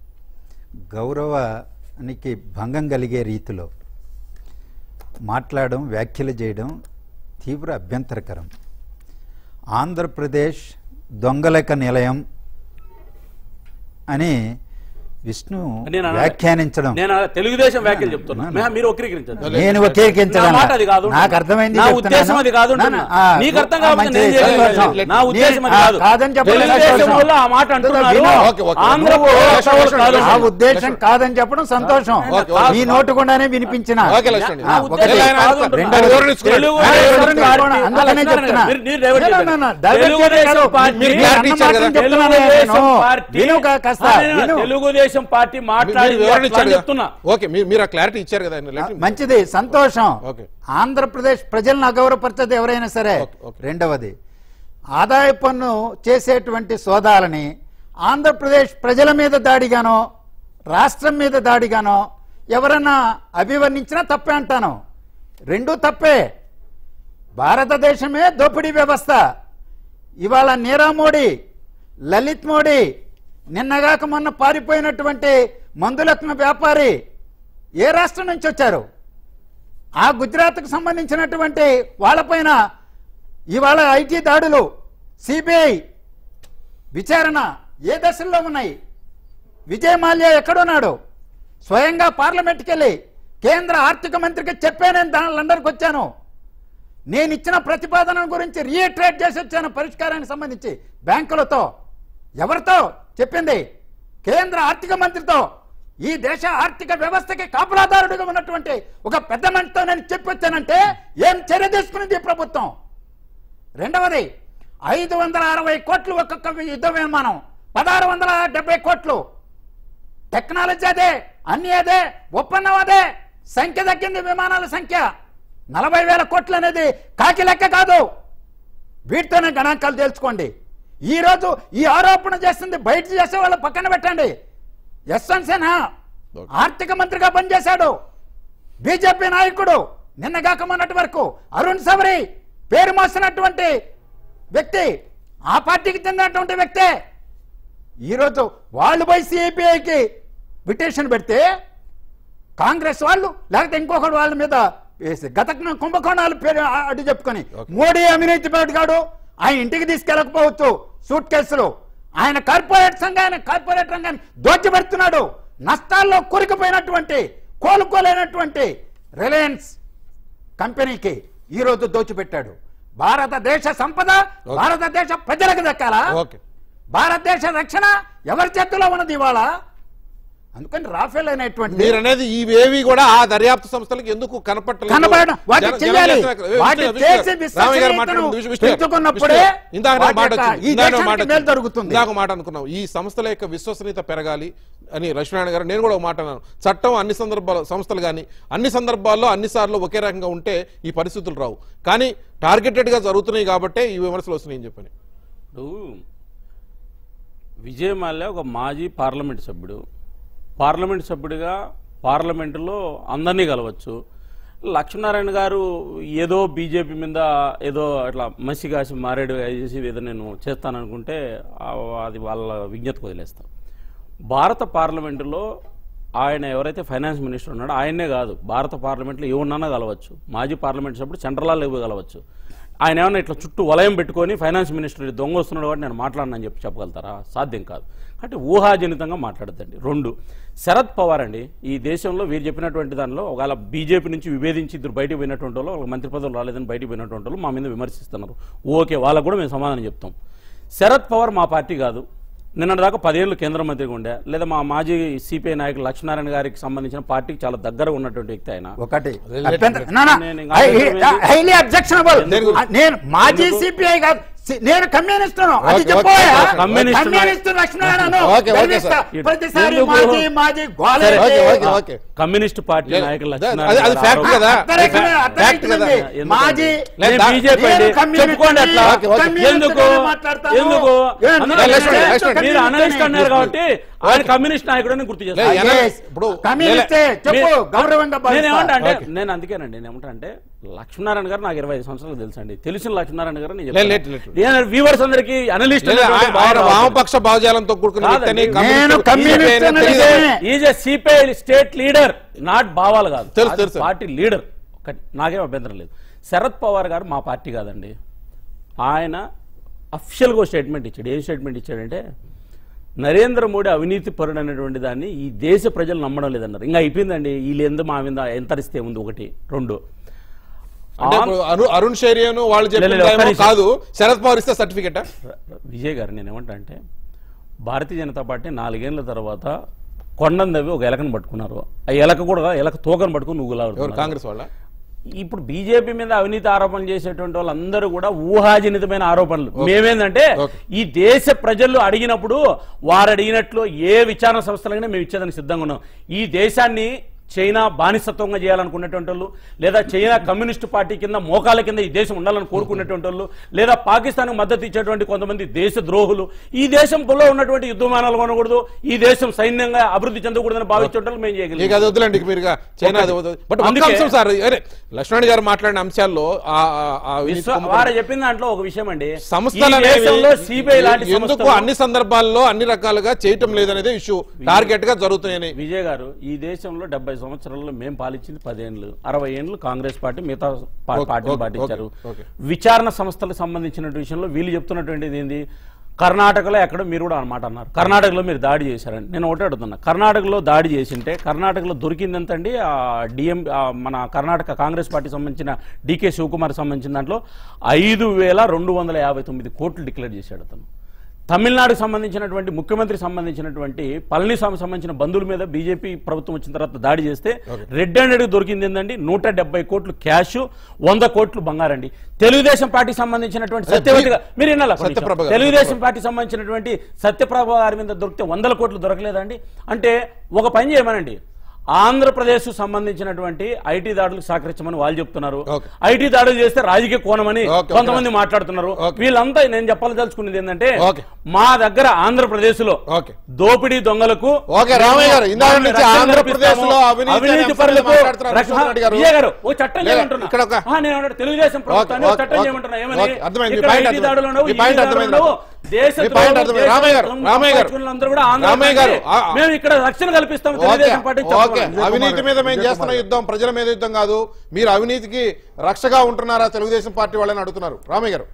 గౌరవానికి భంగం కలిగే రీతిలో మాట్లాడడం వ్యాఖ్యలు చేయడం తీవ్ర అభ్యంతరకరం ఆంధ్రప్రదేశ్ దొంగలక నిలయం అని విష్ణు నేను అలా- వ్యాఖ్యానించడం నేను అలా తెలుగుదేశం వ్యాఖ్యలు చెప్తున్నా మే- మీరు వక్రీకరించండి నేను వక్రీకరించడం నా మాట అది కాదు నాకు అర్థమైంది నా చెప్తున్నాను. ఉద్దేశం అది కాదు నా- అంటున్నా. ఆ, నీకు అర్థం ఆ, కాకపోతే మంచిది, నేను చేయలేదు. సంతోషం. నా ఉద్దేశం అది నీ- ఆ, కాదు కాదని చెప్పడం తెలుగుదేశం సంతోషం. వల్ల ఆ మాట అంటున్నారు విను. Okay, okay. ఆంధ్ర నువ్వు- ప్రజలు లక్ష్మణ్, కాదు. ఆ ఉద్దేశం కాదని చెప్పడం సంతోషం ఓకే, ఓకే. మీ నోటు గుండానే వినిపించిన ఓకే, లక్ష్మణ్. ఆ, నా ఒకటి. ఉద్దేశం ఆయన కాదు అంటున్నా. రెండో వివరణ ఇచ్చుకున్నాడు. తెలుగుదేశం ఆయన పార్టీ- అందుకనే అందుకనే చెప్తున్నా. మీరు- మీరు డైవర్ట్ No, no, చేశారు. no, no, డైవర్ట్ తెలుగుదేశం చేయడం పార్టీ మీరు మీరు క్లారిటీ అన్న ఇచ్చారు కదా. మాటను చెప్తున్నాను తెలుగుదేశం నేను. పార్టీ విను కా- కాస్త అదే విను. తెలుగుదేశం పార్టీ మీరు మాట్లాడి వివరణ ఇచ్చారు కదా. చెప్తున్నా ఓకే మీరు మీరు ఆ క్లారిటీ ఇచ్చారు కదా ఆయన. Let him- మంచిది సంతోషం ఓకే. ఆంధ్రప్రదేశ్ ప్రజలను అగౌరవపరచదు ఎవరైనా సరే ఓకే, ఓకే. రెండవది ఆదాయ పన్ను చేసేటువంటి సోదాలని ఆంధ్రప్రదేశ్ ప్రజల మీద దాడిగానో రాష్ట్రం మీద దాడిగానో ఎవరన్నా అభివర్ణించినా తప్పే అంటాను రెండూ తప్పే భారతదేశమే దోపిడీ వ్యవస్థ ఇవాళ నీరవ్ మోడీ లలిత్ మోడీ నిన్నగాక మొన్న పారిపోయినటువంటి మందులత్మ వ్యాపారి ఏ రాష్ట్రం నుంచి వచ్చారు ఆ గుజరాత్కు సంబంధించినటువంటి వాళ్ళపైన ఇవాళ ఐటీ దాడులు సిబిఐ విచారణ ఏ దశల్లో ఉన్నాయి విజయ్ మాల్యా ఎక్కడున్నాడు స్వయంగా పార్లమెంట్కి వెళ్ళి కేంద్ర ఆర్థిక మంత్రికి చెప్పే నేను దాని లండన్కి వచ్చాను నేను ఇచ్చిన ప్రతిపాదన గురించి రీట్రేట్ చేసి వచ్చాను పరిష్కారానికి సంబంధించి బ్యాంకులతో ఎవరితో చెప్పింది కేంద్ర ఆర్థిక మంత్రితో ఈ దేశ ఆర్థిక వ్యవస్థకి కాపులాదారుడిగా ఉన్నటువంటి ఒక పెద్ద మనిషితో నేను చెప్పి వచ్చానంటే ఏం చర్య తీసుకునింది ఈ ప్రభుత్వం రెండవది ఐదు వందల అరవై కోట్లు ఒక్కొక్క యుద్ధ విమానం పదహారు వందల డెబ్బై కోట్లు టెక్నాలజీ అదే అన్ని అదే ఒప్పందం అదే సంఖ్య తగ్గింది విమానాల సంఖ్య నలభై వేల కోట్లు అనేది కాకి లెక్క కాదు వీటితోనే గణాంకాలు తెలుసుకోండి ఈ రోజు ఈ ఆరోపణ చేస్తుంది బయట చేసే వాళ్ళ పక్కన పెట్టండి యశ్వంత్ సిన్హా ఆర్థిక మంత్రిగా పనిచేశాడు బీజేపీ నాయకుడు నిన్నగాక మొన్నటి వరకు అరుణ్ సవరి పేరు మోసినటువంటి వ్యక్తి ఆ పార్టీకి చెందినటువంటి వ్యక్తే ఈరోజు వాళ్ళు పోయి సిఐపిఐకి పిటిషన్ పెడితే కాంగ్రెస్ వాళ్ళు లేకపోతే ఇంకొకటి వాళ్ళ మీద వేసి గత కుంభకోణాలు పేరు అడ్డు చెప్పుకొని మోడీ అవినీతి పేటగాడు ఆయన ఇంటికి తీసుకెళ్ళకపోవచ్చు సూట్ కేసులు ఆయన కార్పొరేట్ సంఘాన్ని కార్పొరేట్ రంగాన్ని దోచిపెడుతున్నాడు నష్టాల్లో కూరుకుపోయినటువంటి కోలుకోలేనటువంటి రిలయన్స్ కంపెనీకి ఈ రోజు దోచిపెట్టాడు భారతదేశ సంపద భారతదేశ ప్రజలకు దక్కాలా ఓకే భారతదేశ రక్షణ ఎవరి చేతిలో ఉన్నది ఇవాళ అందుకని రాఫెల్ అనేటువంటి మీరు అనేది ఇవేవి కూడా ఆ దర్యాప్తు సంస్థలకు ఎందుకు కనపట్టలేదు కనబడడం వాటిని జన- చెయ్యాలి జనజాతర- విష్ణు- వాటిని విష్ణు చేసి గారు, రామయ్య గారు మాట్లాడుతున్న విషయం- విష్ణు గారు, పెంచుకున్నప్పుడే విష్ణు గారు, ఇందాక నాకు వాటి మాట యొక్క వచ్చింది. ఈ ఇందాక నాకు దేశానికి మాట మేలు వచ్చింది. జరుగుతుంది. ఇందాక మాట అనుకున్నాం ఈ సంస్థల యొక్క విశ్వసనీయత పెరగాలి అని లక్ష్మీనారాయణ గారు నేను కూడా ఒక మాట అన్నాను చట్టం అన్ని సందర్భాల్లో సంస్థలు కానీ అన్ని సందర్భాల్లో అన్ని సార్లు ఒకే రకంగా ఉంటే ఈ పరిస్థితులు రావు కానీ టార్గెటెడ్ గా జరుగుతున్నాయి కాబట్టే ఈ విమర్శలు వస్తున్నాయని చెప్పని ఇప్పుడు విజయ్ మాల్యా ఒక మాజీ పార్లమెంట్ సభ్యుడు పార్లమెంట్ సభ్యుడిగా పార్లమెంటులో అందరినీ కలవచ్చు లక్ష్మీనారాయణ గారు ఏదో బీజేపీ మీద ఏదో అట్లా మసి కాసి మారేడు చేసి ఏదో నేను చేస్తాననుకుంటే ఆ- అది వాళ్ళ విజ్ఞతకు వదిలేస్తాం భారత పార్లమెంటులో ఆయన ఎవరైతే ఫైనాన్స్ మినిస్టర్ ఉన్నాడో ఆయన్నే కాదు భారత పార్లమెంట్లో ఎవరినన్నా కలవచ్చు మాజీ పార్లమెంట్ సభ్యుడు సెంట్రల్ లేవు కలవచ్చు ఆయన ఏమన్నా ఇట్లా చుట్టూ వలయం పెట్టుకొని ఫైనాన్స్ మినిస్టర్ ఈ దొంగ వస్తున్నాడు కాబట్టి నేను మాట్లాడినని చెప్పి చెప్పగలుగుతారా సాధ్యం కాదు కాబట్టి ఊహాజనితంగా మాట్లాడద్దండి రెండు శరద్ పవార్ అండి ఈ దేశంలో వీరు చెప్పినటువంటి దానిలో ఒకవేళ బీజేపీ నుంచి విభేదించి ఇద్దరు బయటకు పోయినటువంటి వాళ్ళు వాళ్ళకి మంత్రి పదవులు రాలేదని బయటకు పోయినటువంటి వాళ్ళు మా మీద విమర్శిస్తున్నారు ఓకే వాళ్ళకు కూడా మేము సమాధానం చెప్తాం శరద్ పవార్ మా పార్టీ కాదు నిన్నటి దాకా పదేళ్ళు కేంద్ర మంత్రిగా ఉండే లేదా మా మాజీ సిపిఐ నాయకులు లక్ష్మీనారాయణ గారికి సంబంధించిన పార్టీకి చాలా దగ్గర ఉన్నటువంటి వ్యక్తి ఆయన ఒకటి లేదు, అభ్యంతరం- లేదు. నా, నా, నేను ఇంకా హై- అభ్యంతరం ఏంటి? హైలీ అబ్జెక్షనబుల్ ఎందుకు? నేను మాజీ ఎందుకు? సిపిఐ కాదు సి- నేను కమ్యూనిస్టును అది ఓకే, చెప్పోయా okay, okay. Communist communist Lakshminarayana okay, okay, sir. ప్రతిసారి ఎందుకు? మాజీ మాజీ గోల సరే, ఓకే, ఏంటి? Okay, okay. కమ్యూనిస్ట్ పార్టీ లేదు, నాయకులు అది- లక్ష్మీనారాయణ అది గారు ఫ్యాక్ట్ ఆరోపణ- కదా. అర్థమైంది, ఫ్యాక్ట్ అర్థమైంది. కదా. మాజీ నేను లేదా- బీజేపీ నేను అండి కమ్యూనిస్ట్ చెప్పుకోండి అట్లా ఓకే, ఓకే. కమ్యూనిస్ట్ ఎందుకు గానే మాట్లాడతాను. ఎందుకు ఏ, అందులో నేను లక్ష్మణ్, ఏంటంటే లక్ష్మణ్. మీరు అనలిస్ట్ అన్నారు కాబట్టి ఆయన కమ్యూనిస్ట్ నాయకుడు అని గుర్తు లేదు, చేస్తారు ఎన- Yes. ఇప్పుడు కమ్యూనిస్టే చెప్పు మీరు- గౌరవంగా నేను భావిస్తా. ఏమంటా అంటే ఓకే. నేను అందుకేనండి నేను ఏమంటా అంటే లక్ష్మీనారాయణ గారు నాకు ఇరవై ఐదు సంవత్సరాలు తెలుసు అండి తెలిసిన లక్ష్మీనారాయణ గారు నేను లేదు, లేదు, లేదు. చెప్తాను వ్యూవర్స్ అందరికి అనలిస్ట్ లేదా ఆయన- ఆయన వామపక్ష భావజాలంతో కూడుకున్న కాదండి. వ్యక్తిని నేను కమ్యూనిస్టు- కమ్యూనిస్ట్ బీజేపీ అనేది తెలియదు. నిజమే. Is a CPI state leader not భావాలు కాదు తెలుసు, అది తెలుసు. పార్టీ లీడర్ ఒకటి నాకేం అభ్యంతరం లేదు శరద్ పవార్ గారు మా పార్టీ కాదండి ఆయన అఫిషియల్గా స్టేట్మెంట్ ఇచ్చాడు ఏం స్టేట్మెంట్ ఇచ్చాడంటే నరేంద్ర మోడీ అవినీతి పరుడు అనేటువంటి దాన్ని ఈ దేశ ప్రజలు నమ్మడం లేదన్నారు ఇంకా అయిపోయిందండి వీళ్ళు ఎందు మా మీద ఎంతరిస్తే ఉంది ఒకటి రెండు అంటే ఇప్పుడు అరు- అరుణ్ షేరియను వాళ్ళు లేదు, లేదు, ఒక్క చెప్పిన నిమిషం. కాదు శరద్ పవార్ ఇస్తే సర్టిఫికెట్ విజయ్ గారు నేను ఏమంటా అంటే భారతీయ జనతా పార్టీ నాలుగేళ్ల తర్వాత కొండను తవ్వి ఒక ఎలకను పట్టుకున్నారు ఆ ఎలక కూడా ఎలక తోకను పట్టుకుని నువ్వు ఎవరు లాగుతున్నారు. కాంగ్రెస్ వాళ్ళ ఇప్పుడు బీజేపీ మీద అవినీతి ఆరోపణలు చేసేటువంటి వాళ్ళందరూ కూడా ఊహాజనితమైన ఆరోపణలు మేమేందంటే ఓకే. ఈ దేశ ప్రజలు అడిగినప్పుడు వారు అడిగినట్లు ఏ విచారణ సంస్థలైనా మేము ఇచ్చేదానికి సిద్ధంగా ఉన్నాం ఈ దేశాన్ని చైనా బానిసత్వంగా చేయాలనుకునేటువంటి వాళ్ళు లేదా చైనా కమ్యూనిస్ట్ పార్టీ కింద మోకాల కింద ఈ దేశం ఉండాలని కోరుకునేటువంటి వాళ్ళు లేదా పాకిస్తాన్ మద్దతు ఇచ్చేటువంటి కొంతమంది దేశ ద్రోహులు ఈ దేశంలో ఉన్నటువంటి యుద్ధ విమానాలు కొనకూడదు ఈ దేశం సైన్యంగా అభివృద్ధి చెందకూడదని భావించే వాళ్ళు మేము ఇక చేయగలిగాం అది వద్దులేండి ఇక మీరు ఇక చైనా అది వద్దు. బట్ ఒక్క అందుకే- అంశం సార్ అరే లక్ష్మణ్ గారు మాట్లాడిన అంశాల్లో ఆ- ఆ- ఆ అవినీతి విశ్వ కుంభకోణం- వారు చెప్పిన దాంట్లో ఒక విషయం అండి సంస్థలు ఈ దేశంలో అనేవి సిబిఐ లాంటి ఎందుకు సంస్థలు- అన్ని సందర్భాల్లో అన్ని రకాలుగా చేయటం లేదనేది ఇష్యూ టార్గెట్ గా జరుగుతున్నాయని విజయ్ గారు ఈ దేశంలో డెబ్బై సంవత్సరాల్లో మేము పాలించింది పదేళ్ళు అరవై ఏళ్ళు కాంగ్రెస్ పార్టీ మిగతా పా- ఓకే, పార్టీలు ఓకే, పాటించారు ఓకే, ఓకే. విచారణ సంస్థలకు సంబంధించిన విషయంలో వీళ్ళు చెప్తున్నటువంటిది ఏంది కర్ణాటకలో ఎక్కడ మీరు కూడా అన్నమాట అన్నారు కర్ణాటకలో మీరు దాడి చేశారని నేను ఒకటే అడుగుతున్నా కర్ణాటకలో దాడి చేసింటే కర్ణాటకలో దొరికింది ఎంతండి ఆ డిఎం ఆ మన కర్ణాటక కాంగ్రెస్ పార్టీ సంబంధించిన డికే శివకుమార్ సంబంధించిన దాంట్లో ఐదు వేల రెండు వందల యాభై తొమ్మిది కోట్లు డిక్లేర్ చేశాడు అతను తమిళనాడుకు సంబంధించినటువంటి ముఖ్యమంత్రి సంబంధించినటువంటి పళనిస్వామి సంబంధించిన బంధువుల మీద బీజేపీ ప్రభుత్వం వచ్చిన తర్వాత దాడి చేస్తే రెడ్ హ్యాండెడ్ దొరికింది ఏంటండి నూట డెబ్బై కోట్లు క్యాష్ వంద కోట్లు బంగారండి తెలుగుదేశం పార్టీ సంబంధించినటువంటి సత్యవతి గా- మీరు వినాలా కొంచెం? సత్యప్రభ గారు. తెలుగుదేశం పార్టీ సంబంధించినటువంటి సత్యప్రభ గారి మీద దొరికితే వందల కోట్లు దొరకలేదండి అంటే ఒక పని చేయమనండి ఆంధ్రప్రదేశ్ సంబంధించినటువంటి ఐటీ దాడులకు సహకరించమని వాళ్ళు చెప్తున్నారు ఓకే. ఐటీ దాడులు చేస్తే రాజకీయ కోణమని ఓకే, కొంతమంది మాట్లాడుతున్నారు ఓకే. వీళ్ళంతా నేను చెప్పాలదలుచుకున్నది ఏంటంటే ఓకే. మా దగ్గర ఆంధ్రప్రదేశ్ లో ఓకే. దోపిడీ దొంగలకు ఓకే, రామయ్య గారు, ఇందాక మేము నుంచి రక్షణ ఆంధ్రప్రదేశ్ లో కల్పిస్తాము. అవినీతి అనే అవినీతి అంశాన్ని పరులకు మాట్లాడుతున్నారు రక్షణ- విశ్వనాథ్ రెడ్డి గారు. విజయ్ గారు ఓ చట్టం లేదా, చేయమంటున్నా ఇక్కడ ఒక- ఆ, నేను అన్నాడు, తెలుగుదేశం ప్రభుత్వాన్ని ఒక ఓకే, చట్టం ఓకే, చేయమంటున్నా ఏమని ఓకే, అర్థమైంది. మీ ఇక్కడ పాయింట్ ఐటీ అర్థమైంది. దాడులు ఉండవు, మీ ఈ పాయింట్ దాడులు అర్థమైంది. ఉండవు. దేశ మీ పాయింట్ ద్రోహులు, అర్థమైంది. దేశ రామయ్య గారు, ద్రోహులు రామయ్య గారు. సంపాదించుకున్న కూడా ఆంధ్ర రామయ్య గారు, ఆ, ఆ. మేము ఇక్కడ రక్షణ కల్పిస్తాం ఓకే తెలుగుదేశం పార్టీ ఓకే చెప్పమని. అవినీతి మీద మేము విజయ్ చేస్తున్న కుమార్ యుద్ధం ప్రజల మీద యుద్ధం కాదు మీరు అవినీతికి రక్షగా ఉంటున్నారా తెలుగుదేశం పార్టీ వాళ్ళని అడుగుతున్నారు రామయ్య గారు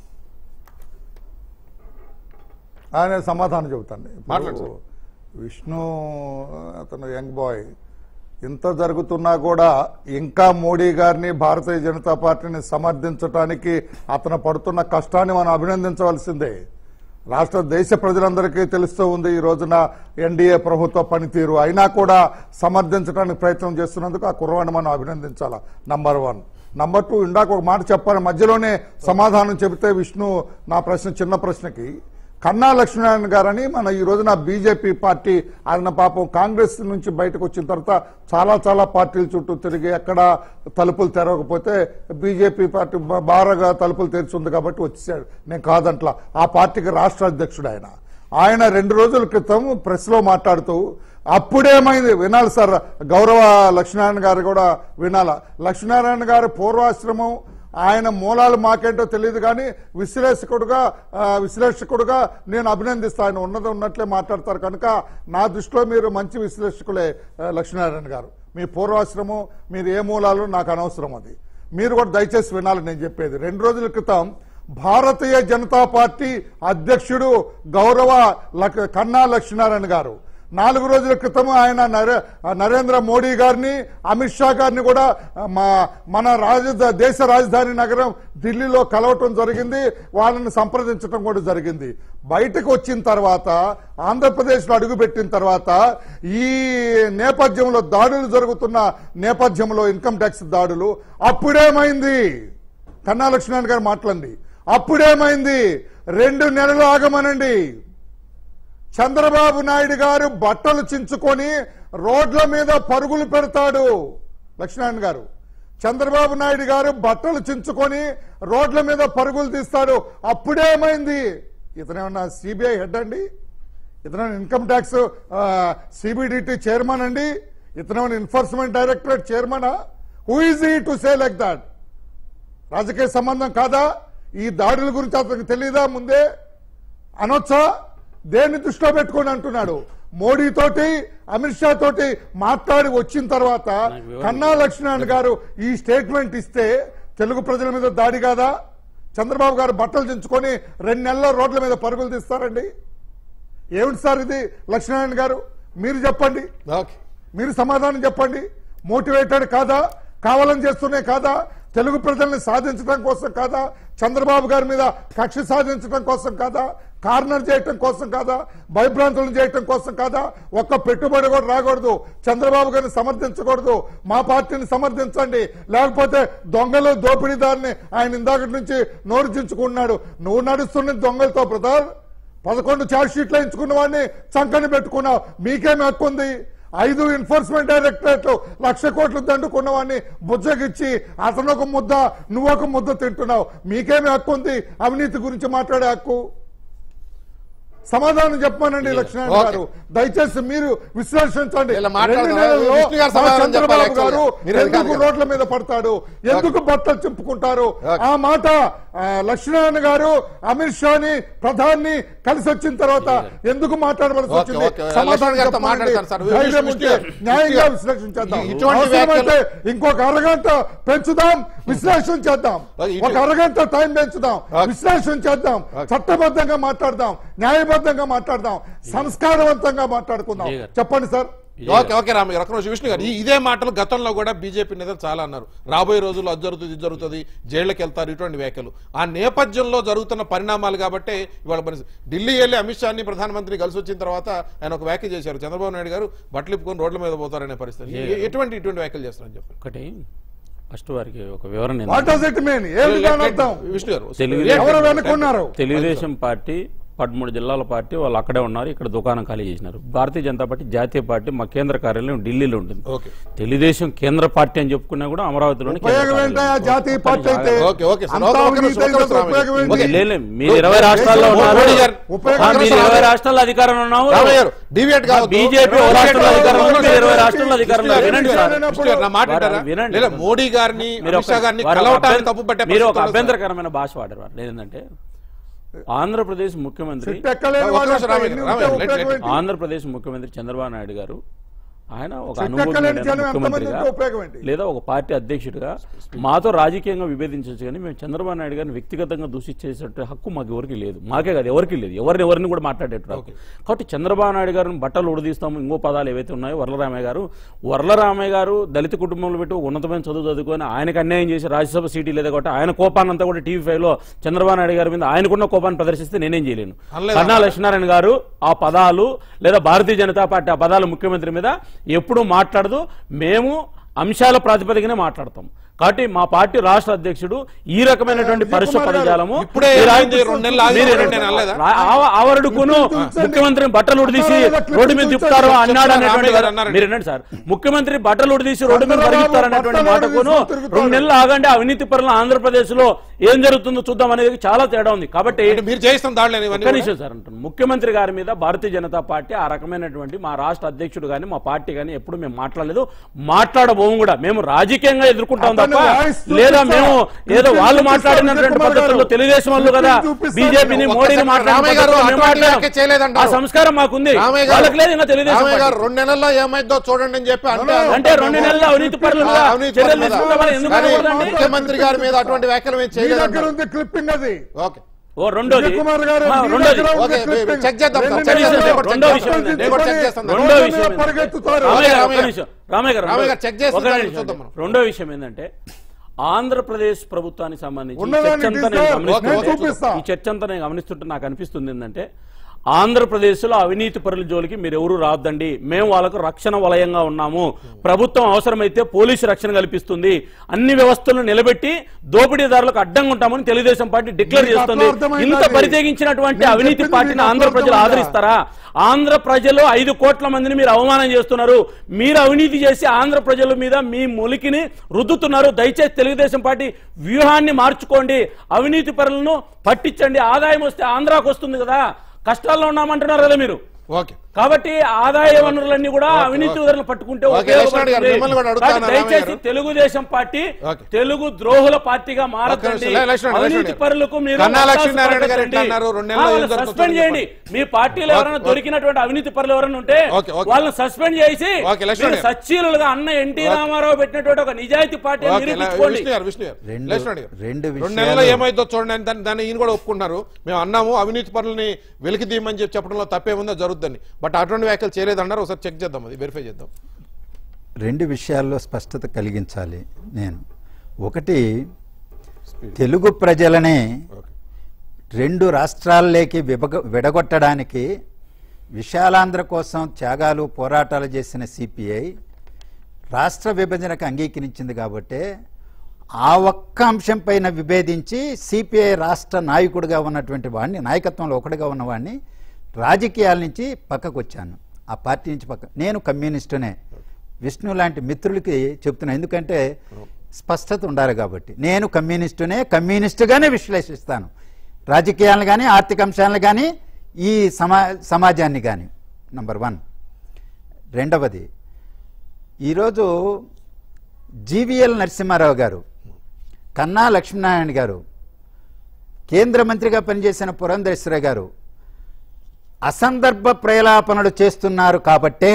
ఆయన సమాధానం చెబుతాను ఇప్పుడు మాట్లాడు సార్. విష్ణు అతను యంగ్ బాయ్ ఇంత జరుగుతున్నా కూడా ఇంకా మోడీ గారిని భారతీయ జనతా పార్టీని సమర్థించడానికి అతను పడుతున్న కష్టాన్ని మనం అభినందించవలసిందే రాష్ట్ర దేశ ప్రజలందరికీ తెలుస్తూ ఉంది ఈ రోజున ఎన్డీఏ ప్రభుత్వ పనితీరు అయినా కూడా సమర్థించడానికి ప్రయత్నం చేస్తున్నందుకు ఆ కుర్రవాడిని మనం అభినందించాలా నంబర్ వన్ నంబర్ టూ ఇందాక ఒక మాట చెప్పాను మధ్యలోనే సమాధానం చెబితే విష్ణు నా ప్రశ్న చిన్న ప్రశ్నకి కన్నా లక్ష్మీనారాయణ గారని మన ఈ రోజున బీజేపీ పార్టీ ఆయన పాపం కాంగ్రెస్ నుంచి బయటకు వచ్చిన తర్వాత చాలా చాలా పార్టీల చుట్టూ తిరిగి ఎక్కడ తలుపులు తెరవకపోతే బీజేపీ పార్టీ బా- బారగా తలుపులు తెరిచింది కాబట్టి వచ్చేసాడు నేను కాదంట్లా ఆ పార్టీకి రాష్ట్ర అధ్యక్షుడు ఆయన ఆయన రెండు రోజుల క్రితం ప్రెస్ లో మాట్లాడుతూ అప్పుడేమైంది వినాలి సార్ గౌరవ లక్ష్మీనారాయణ గారు కూడా వినాల లక్ష్మీనారాయణ గారి పూర్వాశ్రమం ఆయన మూలాలు మాకేంటో తెలియదు కానీ విశ్లేషకుడుగా ఆ, విశ్లేషకుడుగా నేను అభినందిస్తాను ఆయన ఉన్నది ఉన్నట్లే మాట్లాడతారు కనుక నా దృష్టిలో మీరు మంచి విశ్లేషకులే ఆ, లక్ష్మీనారాయణ గారు మీ పూర్వాశ్రమం మీరు ఏ మూలాలు నాకు అనవసరం అది మీరు కూడా దయచేసి వినాలి నేను చెప్పేది రెండు రోజుల క్రితం భారతీయ జనతా పార్టీ అధ్యక్షుడు గౌరవ లక్- కన్నా లక్ష్మీనారాయణ గారు నాలుగు రోజుల క్రితం ఆయన నరే- నరేంద్ర మోడీ గారిని అమిత్ షా గారిని కూడా ఆ, మా మన రాజధా దేశ రాజధాని నగరం ఢిల్లీలో కలవటం జరిగింది వాళ్ళని సంప్రదించడం కూడా జరిగింది బయటకు వచ్చిన తర్వాత ఆంధ్రప్రదేశ్లో అడుగుపెట్టిన తర్వాత ఈ నేపథ్యంలో దాడులు జరుగుతున్న నేపథ్యంలో ఇన్కమ్ ట్యాక్స్ దాడులు అప్పుడేమైంది కన్నా లక్ష్మణ్ గారు మాట్లాడండి అప్పుడేమైంది రెండు నెలలు ఆగమనండి చంద్రబాబు నాయుడు గారు బట్టలు చించుకొని రోడ్ల మీద పరుగులు పెడతాడు లక్ష్మణ్ గారు చంద్రబాబు నాయుడు గారు బట్టలు చించుకొని రోడ్ల మీద పరుగులు తీస్తాడు అప్పుడేమైంది ఇతనేమన్నా సిబిఐ హెడ్ అండి ఇతనేమన్నా ఇన్కమ్ ట్యాక్స్ సిబిడిటి చైర్మన్ అండి ఇతనేమన్నా ఎన్ఫోర్స్మెంట్ డైరెక్టరేట్ చైర్మనా who is he to say like that రాజకీయ సంబంధం కాదా ఈ దాడుల గురించి అతనికి తెలియదా ముందే అనొచ్చా దేన్ని దృష్టిలో పెట్టుకొని అంటున్నాడు మోడీ తోటి అమిత్ షా తోటి మాట్లాడి వచ్చిన తర్వాత నాకు వివరణ కన్నా లక్ష్మణ్ గారు ఈ స్టేట్మెంట్ ఇస్తే తెలుగు ప్రజల మీద దాడి కాదా చంద్రబాబు గారు బట్టలు దించుకొని రెండు నెలల రోడ్ల మీద పరుగులు తీస్తారండి ఏమిటి సార్ ఇది లక్ష్మణ్ గారు మీరు చెప్పండి ఓకే మీరు సమాధానం చెప్పండి మోటివేటెడ్ కాదా కావాలని చేస్తూనే కాదా తెలుగు ప్రజల్ని సాధించడం కోసం కాదా చంద్రబాబు గారి మీద కక్ష సాధించడం కోసం కాదా కార్నర్ చేయటం కోసం కాదా భయభ్రాంతులను చేయటం కోసం కాదా ఒక్క పెట్టుబడి కూడా రాకూడదు చంద్రబాబు గారిని సమర్థించకూడదు మా పార్టీని సమర్థించండి లేకపోతే దొంగలు దోపిడీదారిని ఆయన ఇందాకటి నుంచి నోరు చించుకున్నాడు నువ్వు నడుస్తున్న దొంగలతో బ్రదర్ పదకొండు ఛార్జ్ షీట్లు ఎంచుకున్న వాడిని చంకని పెట్టుకున్నావు మీకేం హక్కు ఉంది ఐదు ఎన్ఫోర్స్మెంట్ డైరెక్టరేట్లు లక్ష కోట్లు దండుకున్న వాడిని బుజ్జగిచ్చి అతను ఒక ముద్ద నువ్వు ఒక ముద్ద తింటున్నావు మీకేమి హక్కు ఉంది అవినీతి గురించి మాట్లాడే హక్కు సమాధానం చెప్పమానండి లక్ష్మణ్ ఓకే. గారు దయచేసి మీరు విశ్లేషించండి ఇలా మాట్లాడదాం. రెండు నెలల్లో విష్ణు గారు మా సమాధానం చంద్రబాబు చెప్పాలి గారు actually. మీరు ఎందుకు అధికారి రోడ్ల మీద పడతాడు ఎందుకు బట్టలు చింపుకుంటారు ఓకే. ఆ మాట ఆ, లక్ష్మణ్ గారు అమిత్ షాని ప్రధాని కలిసి వచ్చిన తర్వాత ఎందుకు మాట్లాడవలసి ఓకే, వచ్చింది ఓకే. సమాధానం లక్ష్మణ్ గారితో చెప్పండి. మాట్లాడతాను సార్. ధైర్యం విష్ణు ఉంటే గారు, న్యాయంగా విష్ణు విశ్లేషణ చేద్దాం ఈ- ఇటువంటి అవసరమైతే వ్యాఖ్యలు- ఇంకొక అరగంట పెంచుదాం విశ్లేషణ చేద్దాం ఓకే, ఇటు- ఒక అరగంట టైం పెంచుదాం ఓకే. విశ్లేషణ చేద్దాం ఓకే. చట్టబద్ధంగా మాట్లాడదాం న్యాయబద్ధంగా మాట్లాడదాం సంస్కారవంతంగా మాట్లాడుకుందాం విజయ్ గారు. చెప్పండి సార్ ఓకే ఓకే రామయ్య గారు ఒక్క నిమిషం విష్ణు గారు ఈ- ఇదే మాటలు గతంలో కూడా బీజేపీ నేతలు చాలా అన్నారు రాబోయే రోజుల్లో అది జరుగుతుంది ఇది జరుగుతుంది జైళ్ళకి వెళ్తారు ఇటువంటి వ్యాఖ్యలు ఆ నేపథ్యంలో జరుగుతున్న పరిణామాలు కాబట్టి ఇవాళ పరిస్థితి ఢిల్లీ వెళ్ళి అమిత్ షాని ప్రధానమంత్రి కలిసి వచ్చిన తర్వాత ఆయన ఒక వ్యాఖ్య చేశారు చంద్రబాబు నాయుడు గారు బట్టలు ఇప్పుకొని రోడ్ల మీద పోతారనే పరిస్థితి ఎ- ఎటువంటి ఇటువంటి వ్యాఖ్యలు చేస్తారని చెప్పండి ఒకటి ఫస్ట్ వారికి ఒక వివరణ వాట్ ఏంటంటే, డస్ ఇట్ మీన్ ఏంటి దాని అర్థం విష్ణు గారు తెలుగు- ఎవరు వెనుకున్నారు తెలుగుదేశం పార్టీ పదమూడు జిల్లాల పార్టీ వాళ్ళు అక్కడే ఉన్నారు ఇక్కడ దుకాణం ఖాళీ చేసినారు భారతీయ జనతా పార్టీ జాతీయ పార్టీ మా కేంద్ర కార్యాలయం ఢిల్లీలో ఉంటుంది ఓకే తెలుగుదేశం కేంద్ర పార్టీ అని చెప్పుకున్నా కూడా అమరావతిలోని కేంద్ర ఉపయోగం ఏంటా కార్యాలయం. జాతీయ పార్టీ అయితే ఓకే, ఓకే సార్. అంతా ఓకే, ఒక్క అవినీతి నిమిషం, ఒక్క అయితే నిమిషం, ఉపయోగం రామయ్య. ఏంటి? ఓకే. లే, లే, మీరు ఇరవై రాష్ట్రాల్లో దేశంలో ఉన్నారు మోడీ గారు ఉపయోగం ఆ, మీరు రామయ్య ఇరవై రాష్ట్రాల్లో అధికారంలో ఉన్నావు రామయ్య గారు డివియేట్ కావద్దు బీజేపీ ఓ రాష్ట్రంలో అధికారంలో ఉంది, మీరు ఇరవై రాష్ట్రాల్లో అధికారంలో విష్ణు వినండి గారు సార్ వినండి. విష్ణు గారు, నా మాట వారు వింటారా? వినండి. లేదా మోడీ గారిని మీరు అమిత్ షా ఒక- గారిని వారు ఒక కలవటానికి అభ్యంతర- తప్పు పట్టే మీరు ఒక పరిస్థితులు ఉన్నాయి, సార్. అభ్యంతరకరమైన భాష వాడారు వారు లేదంటే ఆంధ్రప్రదేశ్ ముఖ్యమంత్రి చెట్టు ఎక్కలేని ఒక్క వాళ్ళు నిమిషం, రామయ్య గారు, ఎన్ని ఉంటే రామయ్య గారు, ఉపయోగం let- ఏంటి? ఆంధ్రప్రదేశ్ ముఖ్యమంత్రి చంద్రబాబు నాయుడు గారు ఆయన ఒక చెట్టు అనుభవం ఎక్కలేని జనం ఎంతమంది ముఖ్యమంత్రిగా ఉంటే ఉపయోగం ఏంటి? లేదా ఒక పార్టీ అధ్యక్షుడిగా మాతో రాజకీయంగా విభేదించవచ్చు కానీ మేము చంద్రబాబు నాయుడు గారిని వ్యక్తిగతంగా దూషించేసే హక్కు మాకు ఎవరికి లేదు మాకే కాదు ఎవరికి లేదు ఎవరిని ఎవరిని కూడా మాట్లాడేట్టు హక్కు. కాబట్టి చంద్రబాబు నాయుడు గారిని బట్టలు ఉడదీస్తాము ఇంకో పదాలు ఏవైతే ఉన్నాయో వరలరామయ్య గారు వరలరామయ్య గారు దళిత కుటుంబంలో పెట్టి ఒక ఉన్నతమైన చదువు చదువుకొని ఆయనకు అన్యాయం చేసి రాజ్యసభ సీటీ లేదు కాబట్టి ఆయన కోపాన్ని అంతా కూడా టీవీ ఫైవ్ లో చంద్రబాబు నాయుడు గారి మీద ఆయనకున్న కోపాన్ని ప్రదర్శిస్తే నేనేం చేయలేను అనలేదు. కన్నా లక్ష్మీనారాయణ గారు ఆ పదాలు లేదా భారతీయ జనతా పార్టీ ఆ పదాలు ముఖ్యమంత్రి మీద ఎప్పుడూ మాట్లాడదు మేము అంశాల ప్రాతిపదికనే మాట్లాడతాం కాబట్టి మా పార్టీ రాష్ట్ర అధ్యక్షుడు ఈ రకమైనటువంటి విజయ్ పరిశ్రమ కుమార్ గారు, పదజాలము ఇప్పుడే మీరు ఏమైంది? ఆయన- రెండు నెలలు ఆగి మీరు రెండు నెలలు అనలేదా? ఆ- ఆ- ఆవరణకును ఉంచండి. ముఖ్యమంత్రిని బట్టలు ఉడిదీసి చంద్రబాబు రోడ్డు మీద ఉంచండి. తిప్పుతారు అన్నాడు అనేటువంటి రామయ్య గారు అన్నారండి. మీరు వినండి సార్ ముఖ్యమంత్రి బట్టలు ఉడిదీసి రోడ్డు మీద చంద్రబాబు పరిగెత్తారు అనేటువంటి బట్టలు మాటకును ఉడిదీసి తిరుగుతాడు. రెండు నెలలు ఆగండి అవినీతి పరుల ఆంధ్రప్రదేశ్ లో ఏం జరుగుతుందో చూద్దాం అనేది చాలా తేడా ఉంది కాబట్టి అంటే మీరు చేయిస్తాం దాడులు ఇవన్నీ ఒక్క కూడా? నిమిషం సార్ అంటున్నాను ముఖ్యమంత్రి గారి మీద భారతీయ జనతా పార్టీ ఆ రకమైనటువంటి మా రాష్ట్ర అధ్యక్షుడు గాని మా పార్టీ గాని ఎప్పుడు మేము మాట్లాడలేదు మాట్లాడబోము కూడా మేము రాజకీయంగా ఎదుర్కొంటాం అతను తప్ప వాయిస్ లేదా చూపిస్తా. మేము ఏదో చూపిస్తా, వాళ్ళు చూపిస్తా, మాట్లాడినటువంటి విజయ్ కుమార్ పద్ధతుల్లో గారు. తెలుగుదేశం వాళ్ళు కదా చూపిస్తా, బీజేపీని ఒక్క మోడీని సెకండ్ మాట్లాడిన రామయ్య గారు పద్ధతుల్లో మేము అటువంటి మాట్లాడాం. వ్యాఖ్య చేయలేదంటారు. ఆ సంస్కారం మాకుంది రామయ్య గారు వాళ్ళకి లేదు ఇంకా తెలుగుదేశం రామయ్య గారు పార్టీ. రెండు నెలల్లో ఏమైందో చూడండి అని చెప్పి అంటే అంటే రెండు నెలల్లో అవినీతి పరుల మీద ఆ, అవినీతి చర్యలు పరుల మీద. తీసుకుంటామని ఎందుకు కానీ అనకూడదండి? ముఖ్యమంత్రి గారి మీద అటువంటి వ్యాఖ్యలు మేము మీ దగ్గర చేయలేదు ఉంది క్లిప్పింగ్ అది ఓకే ఓ రెండోది విజయ్ కుమార్ గారు ఆ, మీ రెండోది దగ్గర ఓకే, ఉన్న clipping. చెక్ చేద్దాం సార్, రెండు చెక్ చేద్దాం. నిమిషాలు నేను కూడా రెండో చెక్ విషయం చేస్తాను. ఏంటంటే- నేను కూడా చెక్ చేస్తాను. రెండో రోడ్డు విషయం మీద ఏంటంటే- పరిగెత్తుతారు. రామయ్య గారు, రామయ్య ఒక్క నిమిషం. రామయ్య గారు, రామయ్య రెండో- గారు, చెక్ చేస్తున్నారు, ఒక్క నిమిషం. చూద్దాం మనం. రెండో విషయం ఏంటంటే ఆంధ్రప్రదేశ్ ప్రభుత్వానికి సంబంధించి ఈ ఉన్నదాన్ని చర్చ అంతా తీసుకో. నేను గమనిస్తుంటే- నేను చూపిస్తా. ఈ చర్చ అంతా నేను గమనిస్తుంటే నాకు అనిపిస్తుంది ఏంటంటే ఆంధ్రప్రదేశ్లో అవినీతి పరుల జోలికి మీరు ఎవరు రావద్దండి మేము వాళ్ళకు రక్షణ వలయంగా ఉన్నాము ప్రభుత్వం అవసరమైతే పోలీసు రక్షణ కల్పిస్తుంది అన్ని వ్యవస్థలను నిలబెట్టి దోపిడీదారులకు అడ్డంగా ఉంటామని తెలుగుదేశం పార్టీ డిక్లేర్ మీకు చేస్తుంది అట్లా అర్థమైందా ఇంత అది? పరితెగించినటువంటి నేను అవినీతి చెప్పింది పార్టీని మీకు ఆంధ్ర అట్లా ప్రజలు అర్థమైందా? ఆదరిస్తారా ఆంధ్ర ప్రజలు ఐదు కోట్ల మందిని మీరు అవమానం చేస్తున్నారు మీరు అవినీతి చేసి ఆంధ్ర ప్రజల మీద మీ మొలికిని రుద్దుతున్నారు దయచేసి తెలుగుదేశం పార్టీ వ్యూహాన్ని మార్చుకోండి అవినీతి పరులను పట్టించండి ఆదాయం వస్తే ఆంధ్రాకు వస్తుంది కదా కష్టాల్లో ఉన్నామంటున్నారు కదా మీరు ఓకే కాబట్టి ఆదాయ వనరులన్నీ కూడా అవినీతి వనరులను పట్టుకుంటే ఓకే, లక్ష్మణ్ గారు, మిమ్మల్ని కూడా ఉపయోగపడుతుంది. అడుగుతాను, కాబట్టి దయచేసి రామయ్య గారు. Telugu Desam party okay. తెలుగు ద్రోహుల పార్టీగా ఒక్క మారదండి నిమిషం, లక్ష్మణ్ గారు, అవినీతి లక్ష్మణ్ గారు. పరులకు మీరు కన్నా అవకాశం లక్ష్మీనారాయణ గారు కల్పించండి. ఎట్లా అన్నారు? రెండు నెలల్లో ఆ, ఏం వాళ్ళని జరుగుతుందో సస్పెండ్ చేయండి మీ పార్టీలో ఎవరైనా ఓకే. దొరికినటువంటి అవినీతి పరులు ఎవరైనా ఉంటే ఓకే, ఓకే. వాళ్ళని సస్పెండ్ చేసి ఓకే, లక్ష్మణ్ మీరు గారు. సచ్చీలుగా అన్న ఎన్టీ రామారావు పెట్టినటువంటి ఒక నిజాయితీ పార్టీ ఓకే, ల- నిరూపించుకోండి విష్ణు గారు విష్ణు గారు రెండు- లక్ష్మణ్ గారు. రెండు రెండు విషయాలు- నెలల్లో ఏమైందో చూడండి అని దాన్ని- దాన్ని ఈయన కూడా ఒప్పుకుంటున్నారు మేము అన్నాము అవినీతి పనులని వెలికి తీయమని చెప్పి చెప్పడంలో తప్పేముందో జరుగుద్దని బట్ అటువంటి వ్యాఖ్యలు చేయలేదన్నారు ఒకసారి చెక్ చేద్దాం అది వెరిఫై చేద్దాం రెండు విషయాల్లో స్పష్టత కలిగించాలి నేను ఒకటి తెలుగు ప్రజలని ఓకే రెండు రాష్ట్రాల్లోకి విభగ విడగొట్టడానికి విశాలాంధ్ర కోసం త్యాగాలు పోరాటాలు చేసిన సిపిఐ రాష్ట్ర విభజనకు అంగీకరించింది కాబట్టి ఆ ఒక్క అంశం పైన విభేదించి సిపిఐ రాష్ట్ర నాయకుడిగా ఉన్నటువంటి వాడిని నాయకత్వంలో ఒకటిగా ఉన్నవాడిని రాజకీయాల నుంచి పక్కకు వచ్చాను ఆ పార్టీ నుంచి పక్క నేను కమ్యూనిస్టునే విష్ణు లాంటి మిత్రులకి చెప్తున్నా ఎందుకంటే స్పష్టత ఉండాలి కాబట్టి నేను కమ్యూనిస్టునే కమ్యూనిస్టుగానే విశ్లేషిస్తాను రాజకీయాలను కానీ ఆర్థిక అంశాలను కానీ ఈ సమా సమాజాన్ని కానీ నంబర్ వన్ రెండవది ఈరోజు జీవీఎల్ నరసింహారావు గారు కన్నా లక్ష్మీనారాయణ గారు కేంద్ర మంత్రిగా పనిచేసిన పురంధరేశ్వర గారు అసందర్భ ప్రలాపనలు చేస్తున్నారు కాబట్టే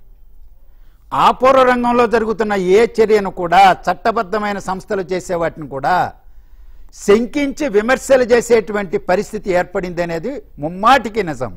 ఆపూర్వ రంగంలో జరుగుతున్న ఏ చర్యను కూడా చట్టబద్ధమైన సంస్థలు చేసే వాటిని కూడా శంకించి విమర్శలు చేసేటువంటి పరిస్థితి ఏర్పడింది అనేది ముమ్మాటికి నిజం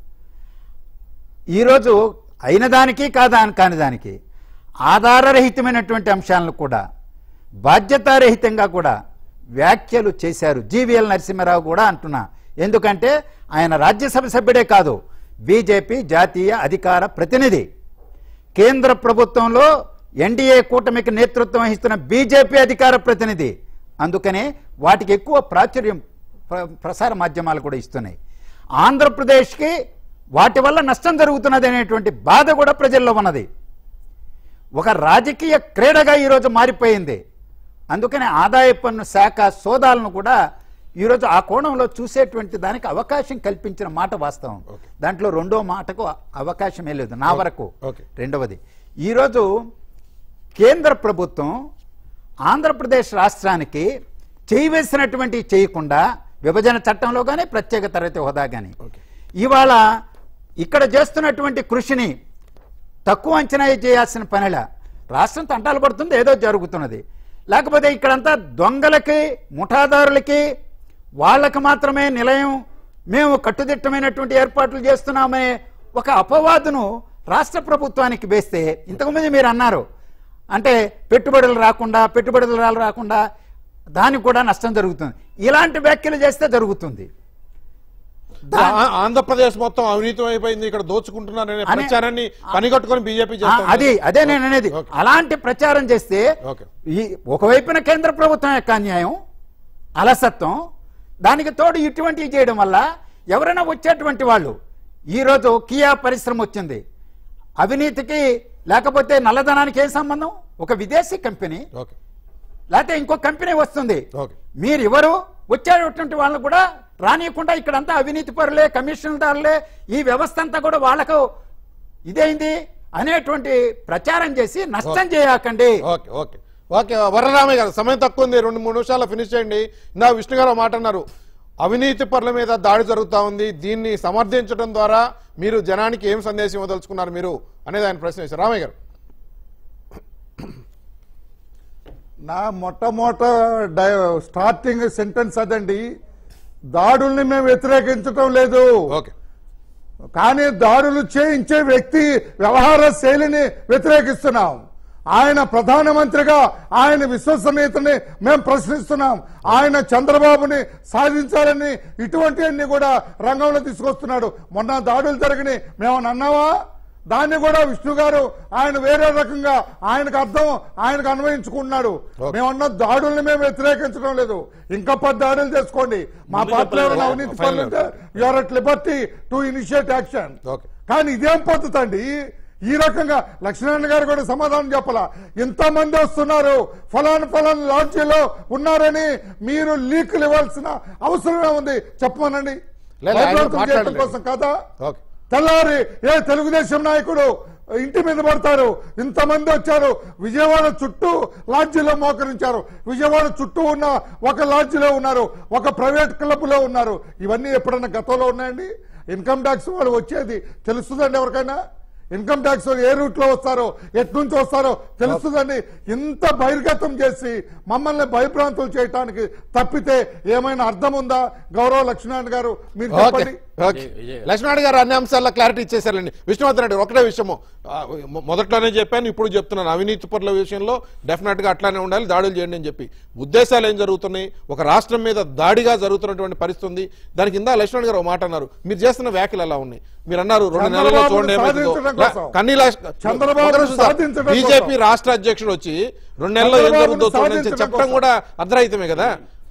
ఈరోజు అయిన దానికి కాదా కాని దానికి ఆధారరహితమైనటువంటి అంశాలను కూడా బాధ్యతారహితంగా కూడా వ్యాఖ్యలు చేశారు జీవీఎల్ నరసింహారావు కూడా అంటున్నా ఎందుకంటే ఆయన రాజ్యసభ సభ్యుడే కాదు బీజేపీ జాతీయ అధికార ప్రతినిధి కేంద్ర ప్రభుత్వంలో ఎన్డీఏ కూటమికి నేతృత్వం వహిస్తున్న బీజేపీ అధికార ప్రతినిధి అందుకనే వాటికి ఎక్కువ ప్రాచుర్యం ప్ర- ప్రసార మాధ్యమాలు కూడా ఇస్తున్నాయి ఆంధ్రప్రదేశ్కి వాటి వల్ల నష్టం జరుగుతున్నది అనేటువంటి బాధ కూడా ప్రజల్లో ఉన్నది ఒక రాజకీయ క్రీడగా ఈరోజు మారిపోయింది అందుకని ఆదాయ పన్ను శాఖ సోదాలను కూడా ఈరోజు ఆ కోణంలో చూసేటువంటి దానికి అవకాశం కల్పించిన మాట వాస్తవం దాంట్లో రెండో మాటకు అవకాశమే లేదు నా వరకు ఓకే. రెండవది ఈరోజు కేంద్ర ప్రభుత్వం ఆంధ్రప్రదేశ్ రాష్ట్రానికి చేయి వేసినటువంటి చేయకుండా విభజన చట్టంలో కానీ ప్రత్యేక తరగతి హోదా కానీ ఇవాళ ఇక్కడ చేస్తున్నటువంటి కృషిని తక్కువ అంచనా చేయాల్సిన పనిలా రాష్ట్రం తంటాలు పడుతుంది ఏదో జరుగుతున్నది లేకపోతే ఇక్కడంతా దొంగలకి ముఠాదారులకి వాళ్ళకి మాత్రమే నిలయం మేము కట్టుదిట్టమైనటువంటి ఏర్పాట్లు చేస్తున్నామనే ఒక అపవాదును రాష్ట్ర ప్రభుత్వానికి వేస్తే ఇంతకుముందు మీరు అన్నారు అంటే పెట్టుబడులు రాకుండా పెట్టుబడులు రా- రాకుండా దానికి కూడా నష్టం జరుగుతుంది ఇలాంటి వ్యాఖ్యలు చేస్తే జరుగుతుంది దా- ఆ- ఆంధ్రప్రదేశ్ మొత్తం అవినీతం అయిపోయింది ఇక్కడ దోచుకుంటున్నారనే అనే- ప్రచారాన్ని పనిగట్టుకొని బీజేపీ ఆ, చేస్తుంది అది అదే నేను అనేది ఓకే. అలాంటి ప్రచారం చేస్తే ఓకే. ఈ ఒకవైపున కేంద్ర ప్రభుత్వం యొక్క అన్యాయం అలసత్వం దానికి తోడు ఇటువంటివి చేయడం వల్ల ఎవరైనా వచ్చేటువంటి వాళ్ళు ఈరోజు కియా పరిశ్రమ వచ్చింది అవినీతికి లేకపోతే నల్లధనానికి ఏ సంబంధం ఒక విదేశీ కంపెనీ ఓకే లేకపోతే ఇంకో కంపెనీ వస్తుంది ఓకే. మీరు ఎవరు వచ్చేటువంటి వాళ్ళని కూడా రానియకుండా ఇక్కడంతా అవినీతి పరులే కమిషనర్లే ఈ వ్యవస్థ అంతా కూడా వాళ్ళకు ఇదేంది అనేటువంటి ప్రచారం చేసి నష్టం చేయకండి ఓకే ఓకే ఓకే వరరామయ్య గారు సమయం తక్కువ ఉంది రెండు మూడు నిమిషాల్లో ఫినిష్ చేయండి నా విష్ణు గారు ఒక మాట అన్నారు అవినీతి పరుల మీద దాడి జరుగుతా ఉంది దీన్ని సమర్థించడం ద్వారా మీరు జనానికి ఏం సందేశం ఇవ్వదలుచుకున్నారు మీరు అనేది ఆయన ప్రశ్న వేశారు రామయ్య గారు నా మొట్టమొదట డై- స్టార్టింగ్ సెంటెన్స్ అదండి దాడుల్ని మేము వ్యతిరేకించటం లేదు ఓకే కానీ దాడులు చేయించే వ్యక్తి వ్యవహార శైలిని వ్యతిరేకిస్తున్నాం ఆయన ప్రధానమంత్రిగా ఆయన విశ్వసనీయతని మేము ప్రశ్నిస్తున్నాం ఆయన చంద్రబాబుని సాధించాలని ఇటువంటివన్నీ కూడా రంగంలో తీసుకొస్తున్నాడు మొన్న దాడులు జరిగినాయి మేము అన్నావా దాన్ని కూడా విష్ణు గారు ఆయన వేరే రకంగా ఆయనకు అర్థం ఆయనకు అన్వయించుకుంటున్నాడు మేమన్న దాడుల్ని మేము వ్యతిరేకించడం లేదు ఇంకా పది దాడులు చేసుకోండి మా ముందు పార్టీలో చెప్పలేదు. ఎవరైనా అవినీతి Final. పనులు ఉంటే you're at liberty to initiate action Okay. కానీ ఇదేం పద్ధతి అండి ఈ రకంగా లక్ష్మీనారాయణ గారు కూడా సమాధానం చెప్పాలా ఇంతమంది వస్తున్నారు ఫలాన్ ఫలాన్ లాడ్జీలో ఉన్నారని మీరు లీకులు ఇవ్వాల్సిన అవసరమే ఉంది చెప్పమనండి లేదు, ఆయన భయభ్రాంతులు చేయడం మాట్లాడలేదు. కోసం కదా ఓకే తెల్లారి ఏ తెలుగుదేశం నాయకుడు ఇంటి మీద పడతారు ఇంతమంది వచ్చారు విజయవాడ చుట్టూ లాడ్జీలో మోకరించారు విజయవాడ చుట్టూ ఉన్న ఒక లాడ్జీలో ఉన్నారు ఒక ప్రైవేట్ క్లబ్ లో ఉన్నారు ఇవన్నీ ఎప్పుడన్నా గతంలో ఉన్నాయండి ఇన్కమ్ ట్యాక్స్ వాళ్ళు వచ్చేది తెలుస్తుందండి ఎవరికైనా ఇన్కమ్ ట్యాక్స్ ఏ రూట్ లో వస్తారో ఎటు నుంచి వస్తారో తెలుస్తుందండి ఇంత బహిర్గతం చేసి మమ్మల్ని భయభ్రాంతులు చేయటానికి తప్పితే ఏమైనా అర్థం ఉందా గౌరవ లక్ష్మీనారాయణ గారు మీరు ఓకే చెప్పండి ఓకే విజయ్- విజయ్ గారు. లక్ష్మణ్ గారు అన్ని అంశాల్లో క్లారిటీ ఇచ్చేసారండి విష్ణువర్ధన్ రెడ్డి ఒకటే విషయము ఆ, మొ- మొదట్లోనే చెప్పాను ఇప్పుడు చెప్తున్నాను అవినీతి పరుల విషయంలో డెఫినెట్ గా అట్లానే ఉండాలి దాడులు చేయండి అని చెప్పి ఉద్దేశాలు ఏం జరుగుతున్నాయి ఒక రాష్ట్రం మీద దాడిగా జరుగుతున్నటువంటి పరిస్థితి ఉంది దానికి ఇందా లక్ష్మణ్ గారు ఒక మాట అన్నారు మీరు చేస్తున్న వ్యాఖ్యలు ఎలా ఉన్నాయి మీరు అన్నారు రెండు నెలల్లో చంద్రబాబును చూడండి ఏమవుతుందో. సాధించడం లా- కోసం. కన్నీ చంద్రబాబును సాధించడం కోసం. బీజేపీ రాష్ట్ర అధ్యక్షుడు వచ్చి రెండు నెలల్లో ఏం చంద్రబాబును జరుగుతుందో చూడండి అని సాధించడం చెప్పడం కోసం. కూడా అర్ధరహితమే కదా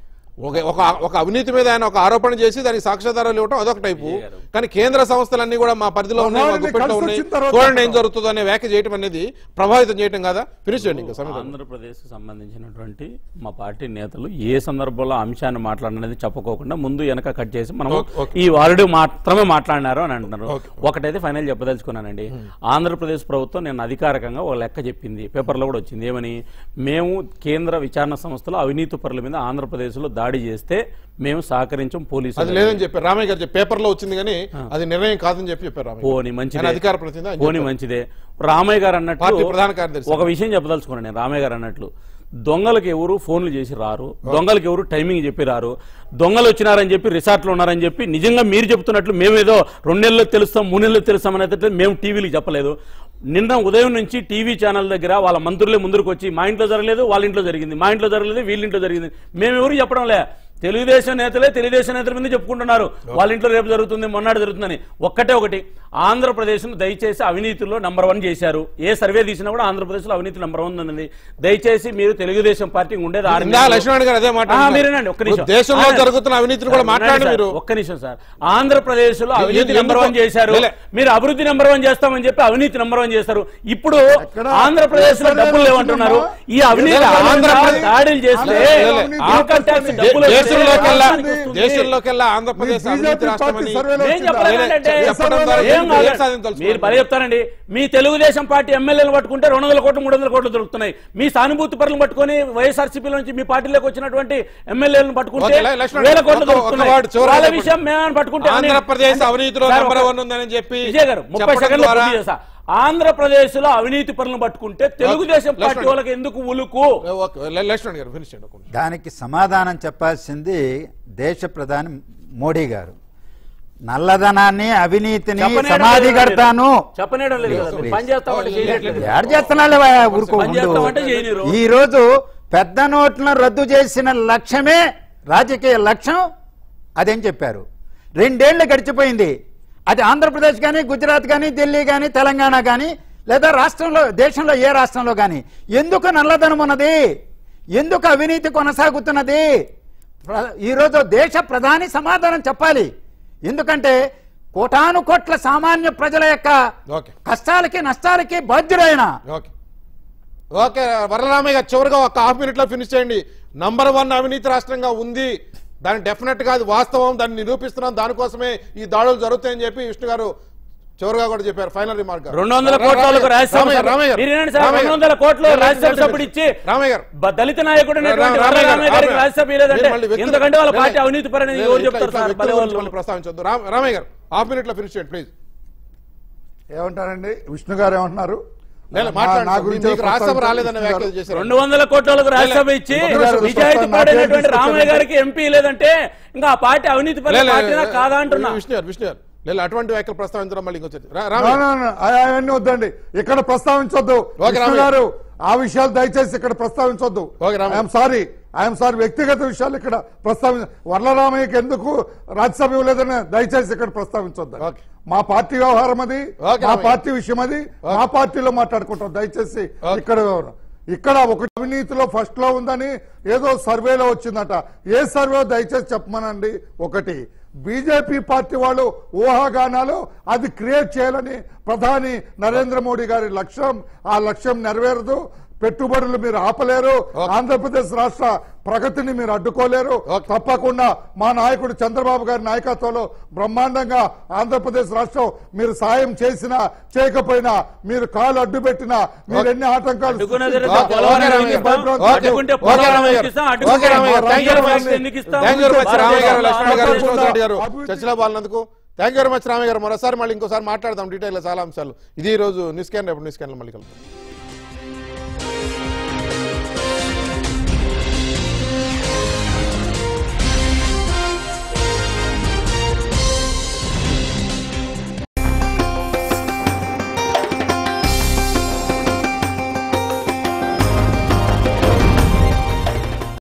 ఒక ఒక ఒక అవినీతి మీద ఆయన ఒక ఆరోపణ చేసి దానికి సాక్ష్యాధారాలు ఇవ్వడం అదొక టైపు విజయ్ గారు. కానీ కేంద్ర సంస్థలన్నీ కూడా మా పరిధిలో ఉన్నాయి మా వారిని గుప్పెట్లో కలిసి ఉన్నాయి వచ్చిన తర్వాత చూడండి ఏం చెప్తాం. జరుగుతుందో అనే వ్యాఖ్య చేయడం అనేది ప్రభావితం చేయడం కదా ఫినిష్ చేయండి ఇంకా సమయం ఆంధ్రప్రదేశ్ సంబంధించినటువంటి మా పార్టీ నేతలు ఏ సందర్భంలో అంశాన్ని మాట్లాడనేది చెప్పుకోకుండా ముందు వెనక కట్ చేసి మనం ఓకే, ఓకే. ఈ వారుడు మాత్రమే మాట్లాడినారు అని అంటున్నారు ఓకే. ఒకటైతే ఫైనల్ చెప్పదలుచుకున్నానండి ఆంధ్రప్రదేశ్ ప్రభుత్వం నేను అధికారికంగా ఒక లెక్క చెప్పింది పేపర్లో కూడా వచ్చింది ఏమని మేము కేంద్ర విచారణ సంస్థలు అవినీతి పరుల మీద ఆంధ్రప్రదేశ్లో దాడి చేస్తే మేము సహకరించం అది పోలీసులు లేదని చెప్పారు రామయ్య గారు చెప్పి పేపర్ లో వచ్చింది కానీ అది నిర్ణయం కాదని చెప్పి చెప్పారు రామయ్య గారు. పోని మంచిదే ఆయన అధికార ప్రతినిధి ఆయన పోని చెప్పారు. మంచిదే రామయ్య గారు పార్టీ అన్నట్లు ప్రధాన కార్యదర్శి. ఒక విషయం చెప్పదలుచుకున్నాను నేను రామయ్య గారు అన్నట్లు దొంగలకు ఎవరు ఫోన్లు చేసి రారు దొంగలకు ఎవరు టైమింగ్ చెప్పి రారు దొంగలు వచ్చినారని చెప్పి రిసార్ట్లో ఉన్నారని చెప్పి నిజంగా మీరు చెప్తున్నట్లు మేమేదో రెండు నెలల్లో తెలుస్తాం మూడు నెలల్లో తెలుస్తాం అనేది మేము టీవీలకు చెప్పలేదు నిన్న ఉదయం నుంచి టీవీ ఛానల్ దగ్గర వాళ్ళ మంత్రులే ముందుకు వచ్చి మా ఇంట్లో జరగలేదు వాళ్ళ ఇంట్లో జరిగింది మా ఇంట్లో జరగలేదు వీళ్ళ ఇంట్లో జరిగింది మేము ఎవరు చెప్పడం లే తెలుగుదేశం నేతలే తెలుగుదేశం నేతల మీద చెప్పుకుంటున్నారు వాళ్ళ ఇంట్లో రేపు జరుగుతుంది మొన్నటి జరుగుతుందని ఒక్కటే ఒకటి ఆంధ్రప్రదేశ్ను దయచేసి అవినీతిలో నంబర్ వన్ చేశారు ఏ సర్వే తీసినా కూడా ఆంధ్రప్రదేశ్లో అవినీతి నంబర్ వన్ ఉంది దయచేసి మీరు తెలుగుదేశం పార్టీ ఉండేది ఆరు ఇందా లక్ష్మణ్ గారు అదే మాట ఆ, అంటున్నారు. మీరేనండి ఒక్క నిమిషం దేశంలో ఆ, జరుగుతున్న అవినీతిని కూడా సార్, మాట్లాడి వినండి మీరు సార్, ఒక్క నిమిషం సార్ ఆంధ్రప్రదేశ్ లో అవినీతి ఎందుకు- నెంబర్ వన్ చేశారు లే. మీరు అభివృద్ధి నెంబర్ వన్ చేస్తామని చెప్పి అవినీతి నెంబర్ వన్ చేస్తారు ఇప్పుడు ఎక్కడ? ఆంధ్రప్రదేశ్ లో ఎక్కడ డబ్బులు లేవంటున్నారు ఈ అవినీతి లేదు, పరుల మీద ఆంధ్రప్రదేశ్- దాడులు చేస్తే ఆంధ్రప్రదేశ్ ఇన్కమ్ ట్యాక్స్ దే- డబ్బులు వస్తే దేశంలోకెల్లా రాష్ట్రానికి వస్తుంది. దేశంలోకెల్లా ఆంధ్రప్రదేశ్ మీ అవినీతి బీజేపీ రాష్ట్రం పార్టీ అని సర్వేలో నేను వచ్చిందా? చెప్పలేదంటే చెప్పడం ద్వారా ఏం ఏం కాదు. సాధించదలుచుకున్నారు? మీరు పదే చెప్తారండి మీ తెలుగుదేశం పార్టీ ఎమ్మెల్యేలు పట్టుకుంటే రెండు వందల కోట్లు మూడు వందల కోట్లు దొరుకుతున్నాయి మీ సానుభూతి పరులను పట్టుకొని వైఎస్ఆర్సీపీ నుంచి మీ పార్టీలోకి వచ్చినటువంటి ఎమ్మెల్యేలను పట్టుకుంటే ఓకే, లే- లక్ష్మణ్ వేల కోట్లు ఒక- ఒక దొరుకుతున్నాయి వార్డు చివరగా వాళ్ళ చెప్పండి. విషయం మేము పట్టుకుంటే ఆంధ్రప్రదేశ్ అంటే- అవినీతిలో సార్, నెంబర్ ఒక- వన్ ఉందని చెప్పి విజయ్ గారు ముప్పై చెప్పడం సెకండ్లు ద్వారా- పూర్తి చేస్తా ఆంధ్రప్రదేశ్ లో అవినీతి పరులను పట్టుకుంటే తెలుగుదేశం లక్ష్మణ్. పార్టీ వాళ్ళకి ఎందుకు ఉలుకు ఓకే, లే- లక్ష్మణ్ గారు ఫినిష్ చేయండి ఒక నిమిషం. దానికి సమాధానం చెప్పాల్సింది దేశ ప్రధాని మోడీ గారు నల్లధనాన్ని అవినీతిని చెప్పనేయడం సమాధి లేదు కడతాను చెప్పనేయడం లేదు కదా మీరు పని చేస్తామంటే చేయట్లేదు యాడ్ చేస్తున్నాలే ఊరుకో పని చేస్తామంటే చేయనీరు. ఈ రోజు పెద్ద నోట్లను రద్దు చేసిన లక్ష్యమే రాజకీయ లక్ష్యం అదేం చెప్పారు రెండేళ్లు గడిచిపోయింది అది ఆంధ్రప్రదేశ్ కానీ గుజరాత్ కానీ ఢిల్లీ కానీ తెలంగాణ కానీ లేదా రాష్ట్రంలో దేశంలో ఏ రాష్ట్రంలో కానీ ఎందుకు నల్లధనం ఉన్నది ఎందుకు అవినీతి కొనసాగుతున్నది ప్ర- ఈరోజు దేశ ప్రధాని సమాధానం చెప్పాలి ఎందుకంటే కోటాను కోట్ల సామాన్య ప్రజల యొక్క ఓకే కష్టాలకి నష్టాలకి బాధ్యుడైన ఓకే ఓకే వరరామయ్య గారు చివరిగా ఒక హాఫ్ మినిట్ లో ఫినిష్ చేయండి నంబర్ వన్ అవినీతి రాష్ట్రంగా ఉంది దాని డెఫినెట్ గా అది వాస్తవం దాన్ని నిరూపిస్తున్నాం దానికోసమే ఈ దాడులు జరుగుతాయని చెప్పి విష్ణు గారు చివరిగా కూడా చెప్పారు ఫైనల్ రిమార్క్ రెండు వందల కోట్లకు రాజ్యసభ సభ్యుడు- మీరు వినండి సార్, రెండు వందల కోట్లు రాజ్యసభ సభ్యుడు ఇచ్చి రామయ్య గారు బ- దళిత నాయకుడు రామయ్య గారు, రామయ్య గారికి రాజ్యసభ ఇవ్వలేదంటే మీరు మళ్ళీ వ్యక్తిగత- ఎందుకంటే వాళ్ళ పార్టీ లేదు, అవినీతి పరని లేదు, ఎవరు ఇట్లా- చెప్తారు ఇట్లా సార్ వ్యక్తుల భలే గురించి వాళ్ళు మళ్ళీ ప్రస్తావించొద్దు రామ- రామయ్య గారు హాఫ్ మినిట్ లో ఫినిష్ చేయండి ప్లీజ్ ఏమంటారండి విష్ణు గారు ఏమంటున్నారు లేదు, నా- మాట్లాడండి. నా గురించి మీకు రాజ్యసభ ప్రస్తావించారు. రాలేదన్న వ్యాఖ్యలు చేశారు రెండు వందల కోట్లకు రాజ్యసభ ఇచ్చి ఒక నిమిషం, నిజాయితీ నా పడినటువంటి పేరు రామయ్య తీసుకొచ్చారు. గారికి ఎంపీ లేదంటే ఇంకా ఆ పార్టీ అవినీతి లే, పరుల లే, పార్టీనా కాదా అంటున్నా విష్ణు గారు విష్ణు గారు లేదు అటువంటి వ్యాఖ్యలు ప్రస్తావించడం మళ్ళీ ఇంకొచ్చింది రా- No, రామయ్య no, no. అ- అవన్నీ వద్దండి ఇక్కడ ప్రస్తావించొద్దు ఓకే, విష్ణు రామయ్య. గారు ఆ విషయాలు దయచేసి ఇక్కడ ప్రస్తావించొద్దు okay, Ramaiah. I'm sorry I'm sorry వ్యక్తిగత విషయాలు ఇక్కడ ప్రస్తావించ వరలరామయ్యకి ఎందుకు రాజ్యసభ ఇవ్వలేదని దయచేసి ఇక్కడ ప్రస్తావించొద్దు ఓకే. మా పార్టీ వ్యవహారం అది ఓకే, మా రామయ్య. పార్టీ విషయం అది మా పార్టీలో మాట్లాడుకుంటాం దయచేసి ఓకే. ఇక్కడ వ్యవహారం ఇక్కడ ఒకటి అవినీతిలో ఫస్ట్ లో ఉందని ఏదో సర్వేలో వచ్చిందట ఏ సర్వే దయచేసి చెప్పమనండి ఒకటి బీజేపీ పార్టీ వాళ్ళు ఊహాగానాలు అది క్రియేట్ చేయాలని ప్రధాని నరేంద్ర మోడీ గారి లక్ష్యం ఆ లక్ష్యం నెరవేరదు పెట్టుబడులు మీరు ఆపలేరు ఆంధ్రప్రదేశ్ రాష్ట్ర ప్రగతిని మీరు అడ్డుకోలేరు తప్పకుండా మా నాయకుడు చంద్రబాబు గారి నాయకత్వంలో బ్రహ్మాండంగా ఆంధ్రప్రదేశ్ రాష్ట్రం మీరు సాయం చేసినా చేయకపోయినా మీరు కాలు అడ్డు పెట్టినా మీరు ఎన్ని ఆటంకాలు అడ్డుకున్నది సృష్టించినా, ఓకే, పోలవరం ఓకే, ఎందుకు రామయ్య. ఇస్తాం? ఓకే, అడ్డుకుంటే ఓకే, పోలవరం రామయ్య ఎందుకు ఇస్తాం? గారు. అడ్డుకుంటే ఓకే, రామయ్య గారు. Thank you very much. Ramaiah ఎందుకు ఇస్తాం? Thank you very much Ramaiah గారు లక్ష్మణ్ గారు అభివృద్ధి విష్ణువర్ధన్ గారు అభివృద్ధి చర్చలో పాల్నందుకు thank you very much Ramaiah గారు మరోసారి మళ్ళీ ఇంకోసారి మాట్లాడదాం డీటెయిల్ చాలా అంశాలు ఇది ఈ రోజు న్యూస్ క్యాన్ రేపు న్యూస్ క్యాన్ మళ్ళీ కలుద్దాం